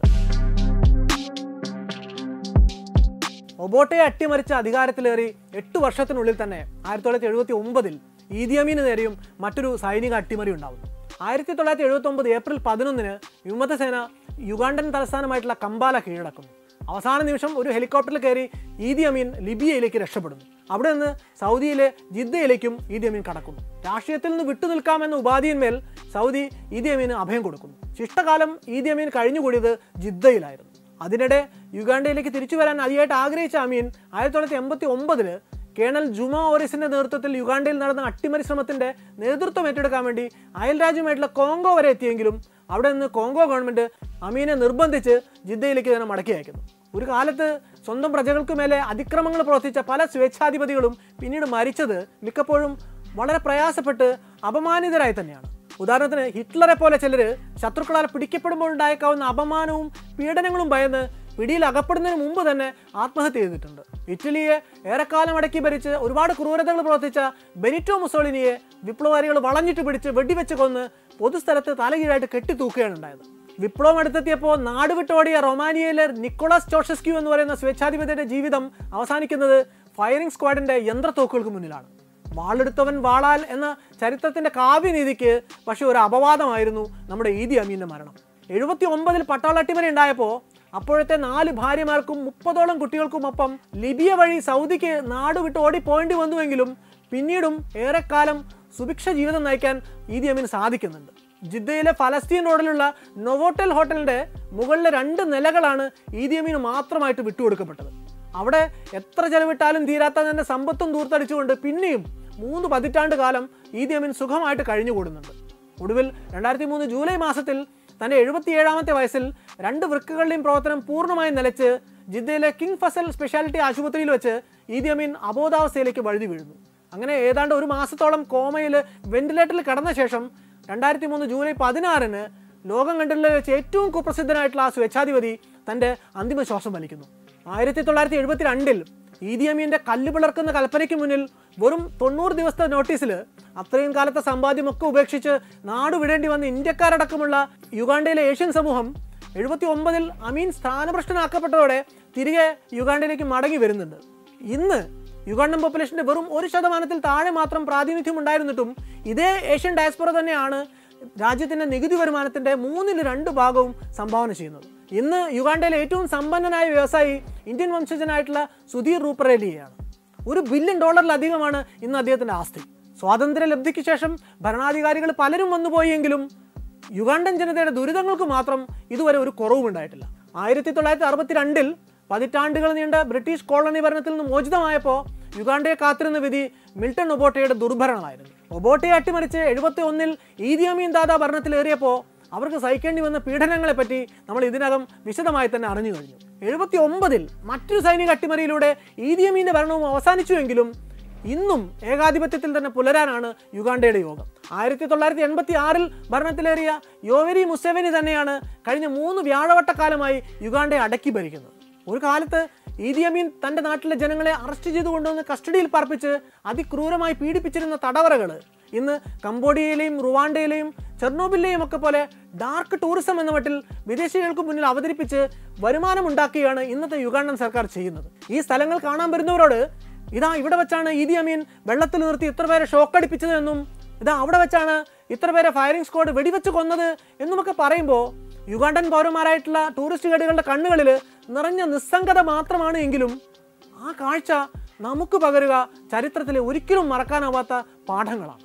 ഒബോട്ടയെ അട്ടിമറിച്ച അധികാരത്തിലേറി എട്ട് വർഷത്തിനുള്ളിൽ തന്നെ ആയിരത്തി തൊള്ളായിരത്തി എഴുപത്തി ഒമ്പതിൽ ഈദിയമീന് നേരെയും മറ്റൊരു സൈനിക അട്ടിമറി ഉണ്ടാവുന്നു ആയിരത്തി തൊള്ളായിരത്തി എഴുപത്തി ഒമ്പത് ഏപ്രിൽ പതിനൊന്നിന് വിമതസേന യുഗാണ്ടൻ തലസ്ഥാനമായിട്ടുള്ള കമ്പാല കീഴടക്കുന്നു അവസാന നിമിഷം ഒരു ഹെലികോപ്റ്ററിൽ കയറി ഈദി അമീൻ ലിബിയയിലേക്ക് രക്ഷപ്പെടുന്നു അവിടെ നിന്ന് സൗദിയിലെ ജിദ്ദയിലേക്കും ഈദി അമീൻ കടക്കുന്നു രാഷ്ട്രീയത്തിൽ നിന്ന് വിട്ടുനിൽക്കാമെന്ന ഉപാധിയിന്മേൽ സൗദി ഈദി അമീന് അഭയം കൊടുക്കുന്നു ശിഷ്ടകാലം ഈദി അമീൻ കഴിഞ്ഞുകൂടിയത് ജിദ്ദയിലായിരുന്നു അതിനിടെ യുഗാണ്ടയിലേക്ക് തിരിച്ചു വരാൻ അതിയായിട്ട് ആഗ്രഹിച്ച അമീൻ ആയിരത്തി തൊള്ളായിരത്തി എൺപത്തി ഒമ്പതില് കേണൽ ജുമ ഓറിസിന്റെ നേതൃത്വത്തിൽ യുഗാണ്ടയിൽ നടന്ന അട്ടിമറി ശ്രമത്തിന്റെ നേതൃത്വം ഏറ്റെടുക്കാൻ വേണ്ടി അയൽ രാജ്യമായിട്ടുള്ള കോങ്കോ വരെ എത്തിയെങ്കിലും അവിടെ നിന്ന് കോങ്കോ ഗവൺമെന്റ് അമീനെ നിർബന്ധിച്ച് ജിദ്ദയിലേക്ക് തന്നെ മടക്കി അയക്കുന്നു ഒരു കാലത്ത് സ്വന്തം പ്രജകൾക്ക് മേലെ അതിക്രമങ്ങൾ പ്രവർത്തിച്ച പല സ്വേച്ഛാധിപതികളും പിന്നീട് മരിച്ചത് മിക്കപ്പോഴും വളരെ പ്രയാസപ്പെട്ട് അപമാനിതരായി തന്നെയാണ് ഉദാഹരണത്തിന് ഹിറ്റ്ലറെ പോലെ ചിലർ ശത്രുക്കളാൽ പിടിക്കപ്പെടുമ്പോൾ ഉണ്ടായേക്കാവുന്ന അപമാനവും പീഡനങ്ങളും ഭയന്ന് പിടിയിൽ അകപ്പെടുന്നതിന് മുമ്പ് തന്നെ ആത്മഹത്യ ചെയ്തിട്ടുണ്ട് ഇറ്റലിയെ ഏറെക്കാലം അടക്കി ഭരിച്ച് ഒരുപാട് ക്രൂരതകൾ പ്രവർത്തിച്ച ബെനിറ്റോ മുസോളിനിയെ വിപ്ലവകാരികൾ വളഞ്ഞിട്ട് പിടിച്ച് വെടിവെച്ച് കൊന്ന് പൊതുസ്ഥലത്ത് തലകീഴായിട്ട് കെട്ടിത്തൂക്കുകയാണ് ഉണ്ടായത് വിപ്ലവം അടുത്തെത്തിയപ്പോൾ നാട് വിട്ടോടിയ റൊമാനിയയിലെ നിക്കോളാസ് ചോഷസ്ക്യൂ എന്ന് പറയുന്ന സ്വേച്ഛാധിപതിയുടെ ജീവിതം അവസാനിക്കുന്നത് ഫയറിംഗ് സ്ക്വാഡിന്റെ യന്ത്രത്തോക്കുകൾക്ക് മുന്നിലാണ് വാളെടുത്തവൻ വാളാൽ എന്ന ചരിത്രത്തിന്റെ കാവ്യനീതിക്ക് പക്ഷെ ഒരു അപവാദമായിരുന്നു നമ്മുടെ ഈദി അമീന്റെ മരണം എഴുപത്തി ഒമ്പതിൽ പട്ടാള അട്ടിമറി ഉണ്ടായപ്പോൾ അപ്പോഴത്തെ നാല് ഭാര്യമാർക്കും മുപ്പതോളം കുട്ടികൾക്കുമൊപ്പം ലിബിയ വഴി സൗദിക്ക് നാട് വിട്ട് ഓടിപ്പോയേണ്ടി വന്നുവെങ്കിലും പിന്നീടും ഏറെക്കാലം സുഭിക്ഷ ജീവിതം നയിക്കാൻ ഈദി അമീൻ സാധിക്കുന്നുണ്ട് ജിദ്ദയിലെ ഫലസ്തീൻ റോഡിലുള്ള നൊവോട്ടൽ ഹോട്ടലിന്റെ മുകളിലെ രണ്ട് നിലകളാണ് ഈദി അമീന് മാത്രമായിട്ട് വിട്ടുകൊടുക്കപ്പെട്ടത് അവിടെ എത്ര ചെലവിട്ടാലും തീരാത്ത തന്റെ സമ്പത്തും ദൂർത്തടിച്ചുകൊണ്ട് പിന്നെയും മൂന്ന് പതിറ്റാണ്ട് കാലം ഈദി അമീൻ സുഖമായിട്ട് കഴിഞ്ഞുകൂടുന്നുണ്ട് ഒടുവിൽ രണ്ടായിരത്തി മൂന്ന് ജൂലൈ മാസത്തിൽ തന്റെ എഴുപത്തിയേഴാമത്തെ വയസ്സിൽ രണ്ട് വൃക്കുകളുടെയും പ്രവർത്തനം പൂർണ്ണമായും നിലച്ച് ജിദ്ദയിലെ കിങ് ഫസൽ സ്പെഷ്യാലിറ്റി ആശുപത്രിയിൽ വെച്ച് ഈദി അമീൻ അബോധാവസ്ഥയിലേക്ക് വഴുതി വീഴുന്നു അങ്ങനെ ഏതാണ്ട് ഒരു മാസത്തോളം കോമയിൽ വെന്റിലേറ്ററിൽ കടന്ന ശേഷം രണ്ടായിരത്തി മൂന്ന് ജൂലൈ പതിനാറിന് ലോകം കണ്ടിട്ടുള്ള വെച്ച് ഏറ്റവും കുപ്രസിദ്ധനായിട്ടുള്ള ആ സ്വേച്ഛാധിപതി തന്റെ അന്തിമ ശ്വാസം വലിക്കുന്നു ആയിരത്തി തൊള്ളായിരത്തി എഴുപത്തി രണ്ടിൽ ഈദി അമീന്റെ കല്ല് പിളർക്കുന്ന കൽപ്പനയ്ക്ക് മുന്നിൽ വെറും തൊണ്ണൂറ് ദിവസത്തെ നോട്ടീസിൽ അത്രയും കാലത്തെ സമ്പാദ്യമൊക്കെ ഉപേക്ഷിച്ച് നാട് വിടേണ്ടി വന്ന ഇന്ത്യക്കാരടക്കമുള്ള യുഗാണ്ടയിലെ ഏഷ്യൻ സമൂഹം എഴുപത്തി ഒമ്പതിൽ അമീൻ സ്ഥാനഭ്രഷ്ടനാക്കപ്പെട്ടതോടെ തിരികെ യുഗാണ്ടയിലേക്ക് മടങ്ങി വരുന്നുണ്ട് ഇന്ന് യുഗാണ്ടൻ പോപ്പുലേഷന്റെ വെറും ഒരു ശതമാനത്തിൽ താഴെ മാത്രം പ്രാതിനിധ്യം ഉണ്ടായിരുന്നിട്ടും ഇതേ ഏഷ്യൻ ഡയസ്പൊറ തന്നെയാണ് രാജ്യത്തിന്റെ നികുതി വരുമാനത്തിന്റെ മൂന്നിൽ രണ്ട് ഭാഗവും സംഭാവന ചെയ്യുന്നത് ഇന്ന് യുഗാണ്ടയിലെ ഏറ്റവും സമ്പന്നനായ വ്യവസായി ഇന്ത്യൻ വംശജനായിട്ടുള്ള സുധീർ റൂപ്പറേലിയാണ് ഒരു ബില്യൺ ഡോളറിലധികമാണ് ഇന്ന് അദ്ദേഹത്തിന്റെ ആസ്തി സ്വാതന്ത്ര്യ ലബ്ധിക്ക് ശേഷം ഭരണാധികാരികൾ പലരും വന്നുപോയെങ്കിലും യുഗാണ്ടൻ ജനതയുടെ ദുരിതങ്ങൾക്ക് മാത്രം ഇതുവരെ ഒരു കുറവുമുണ്ടായിട്ടില്ല ആയിരത്തി തൊള്ളായിരത്തി അറുപത്തിരണ്ടിൽ പതിറ്റാണ്ടുകൾ നീണ്ട ബ്രിട്ടീഷ് കോളനി ഭരണത്തിൽ നിന്ന് മോചിതമായപ്പോൾ യുഗാണ്ടയെ കാത്തിരുന്ന വിധി മിൽട്ടൺ ഒബോട്ടയുടെ ദുർഭരണമായിരുന്നു ഒബോട്ടയെ അട്ടിമറിച്ച് എഴുപത്തി ഒന്നിൽ ഈദിയമീൻ ദാദ ഭരണത്തിലേറിയപ്പോൾ അവർക്ക് സഹിക്കേണ്ടി വന്ന പീഡനങ്ങളെപ്പറ്റി നമ്മൾ ഇതിനകം വിശദമായി തന്നെ അറിഞ്ഞു കഴിഞ്ഞു എഴുപത്തി ഒമ്പതിൽ മറ്റൊരു സൈനിക അട്ടിമറിയിലൂടെ ഈദിയമീന്റെ ഭരണവും അവസാനിച്ചുവെങ്കിലും ഇന്നും ഏകാധിപത്യത്തിൽ തന്നെ പുലരാനാണ് യുഗാണ്ടയുടെ യോഗം ആയിരത്തി തൊള്ളായിരത്തി എൺപത്തി ആറിൽ ഭരണത്തിലേറിയ യോവരി മുസേവനി തന്നെയാണ് കഴിഞ്ഞ മൂന്ന് വ്യാഴവട്ടക്കാലമായി യുഗാണ്ടയെ അടക്കി ഭരിക്കുന്നത് ഒരു കാലത്ത് ഈദി അമീൻ തന്റെ നാട്ടിലെ ജനങ്ങളെ അറസ്റ്റ് ചെയ്തു കൊണ്ടുവന്ന് കസ്റ്റഡിയിൽ പാർപ്പിച്ച് അതിക്രൂരമായി പീഡിപ്പിച്ചിരുന്ന തടവറകൾ ഇന്ന് കംബോഡിയയിലെയും റുവാണ്ടയിലെയും ചെർണോബിലെയും ഒക്കെ പോലെ ഡാർക്ക് ടൂറിസം എന്ന മട്ടിൽ വിദേശികൾക്ക് മുന്നിൽ അവതരിപ്പിച്ച് വരുമാനമുണ്ടാക്കുകയാണ് ഇന്നത്തെ യുഗാണ്ടൻ സർക്കാർ ചെയ്യുന്നത് ഈ സ്ഥലങ്ങൾ കാണാൻ വരുന്നവരോട് ഇതാ ഇവിടെ വെച്ചാണ് ഈദി അമീൻ വെള്ളത്തിൽ നിർത്തി ഇത്ര പേരെ ഷോക്കടിപ്പിച്ചത് എന്നും ഇതാ അവിടെ വെച്ചാണ് ഇത്ര പേരെ ഫയറിംഗ് സ്ക്വാഡ് വെടിവെച്ച് കൊന്നത് എന്നുമൊക്കെ പറയുമ്പോൾ യുഗാണ്ടൻ പൗരന്മാരായിട്ടുള്ള ടൂറിസ്റ്റ് ഗൈഡുകളുടെ കണ്ണുകളിൽ നിറഞ്ഞ നിസ്സംഗത മാത്രമാണ് എങ്കിലും ആ കാഴ്ച നമുക്ക് പകരുക ചരിത്രത്തിലെ ഒരിക്കലും മറക്കാനാവാത്ത പാഠങ്ങളാണ്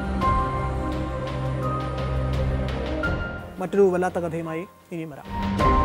മറ്റൊരു വല്ലാത്ത കഥയുമായി ഇനിയും വരാം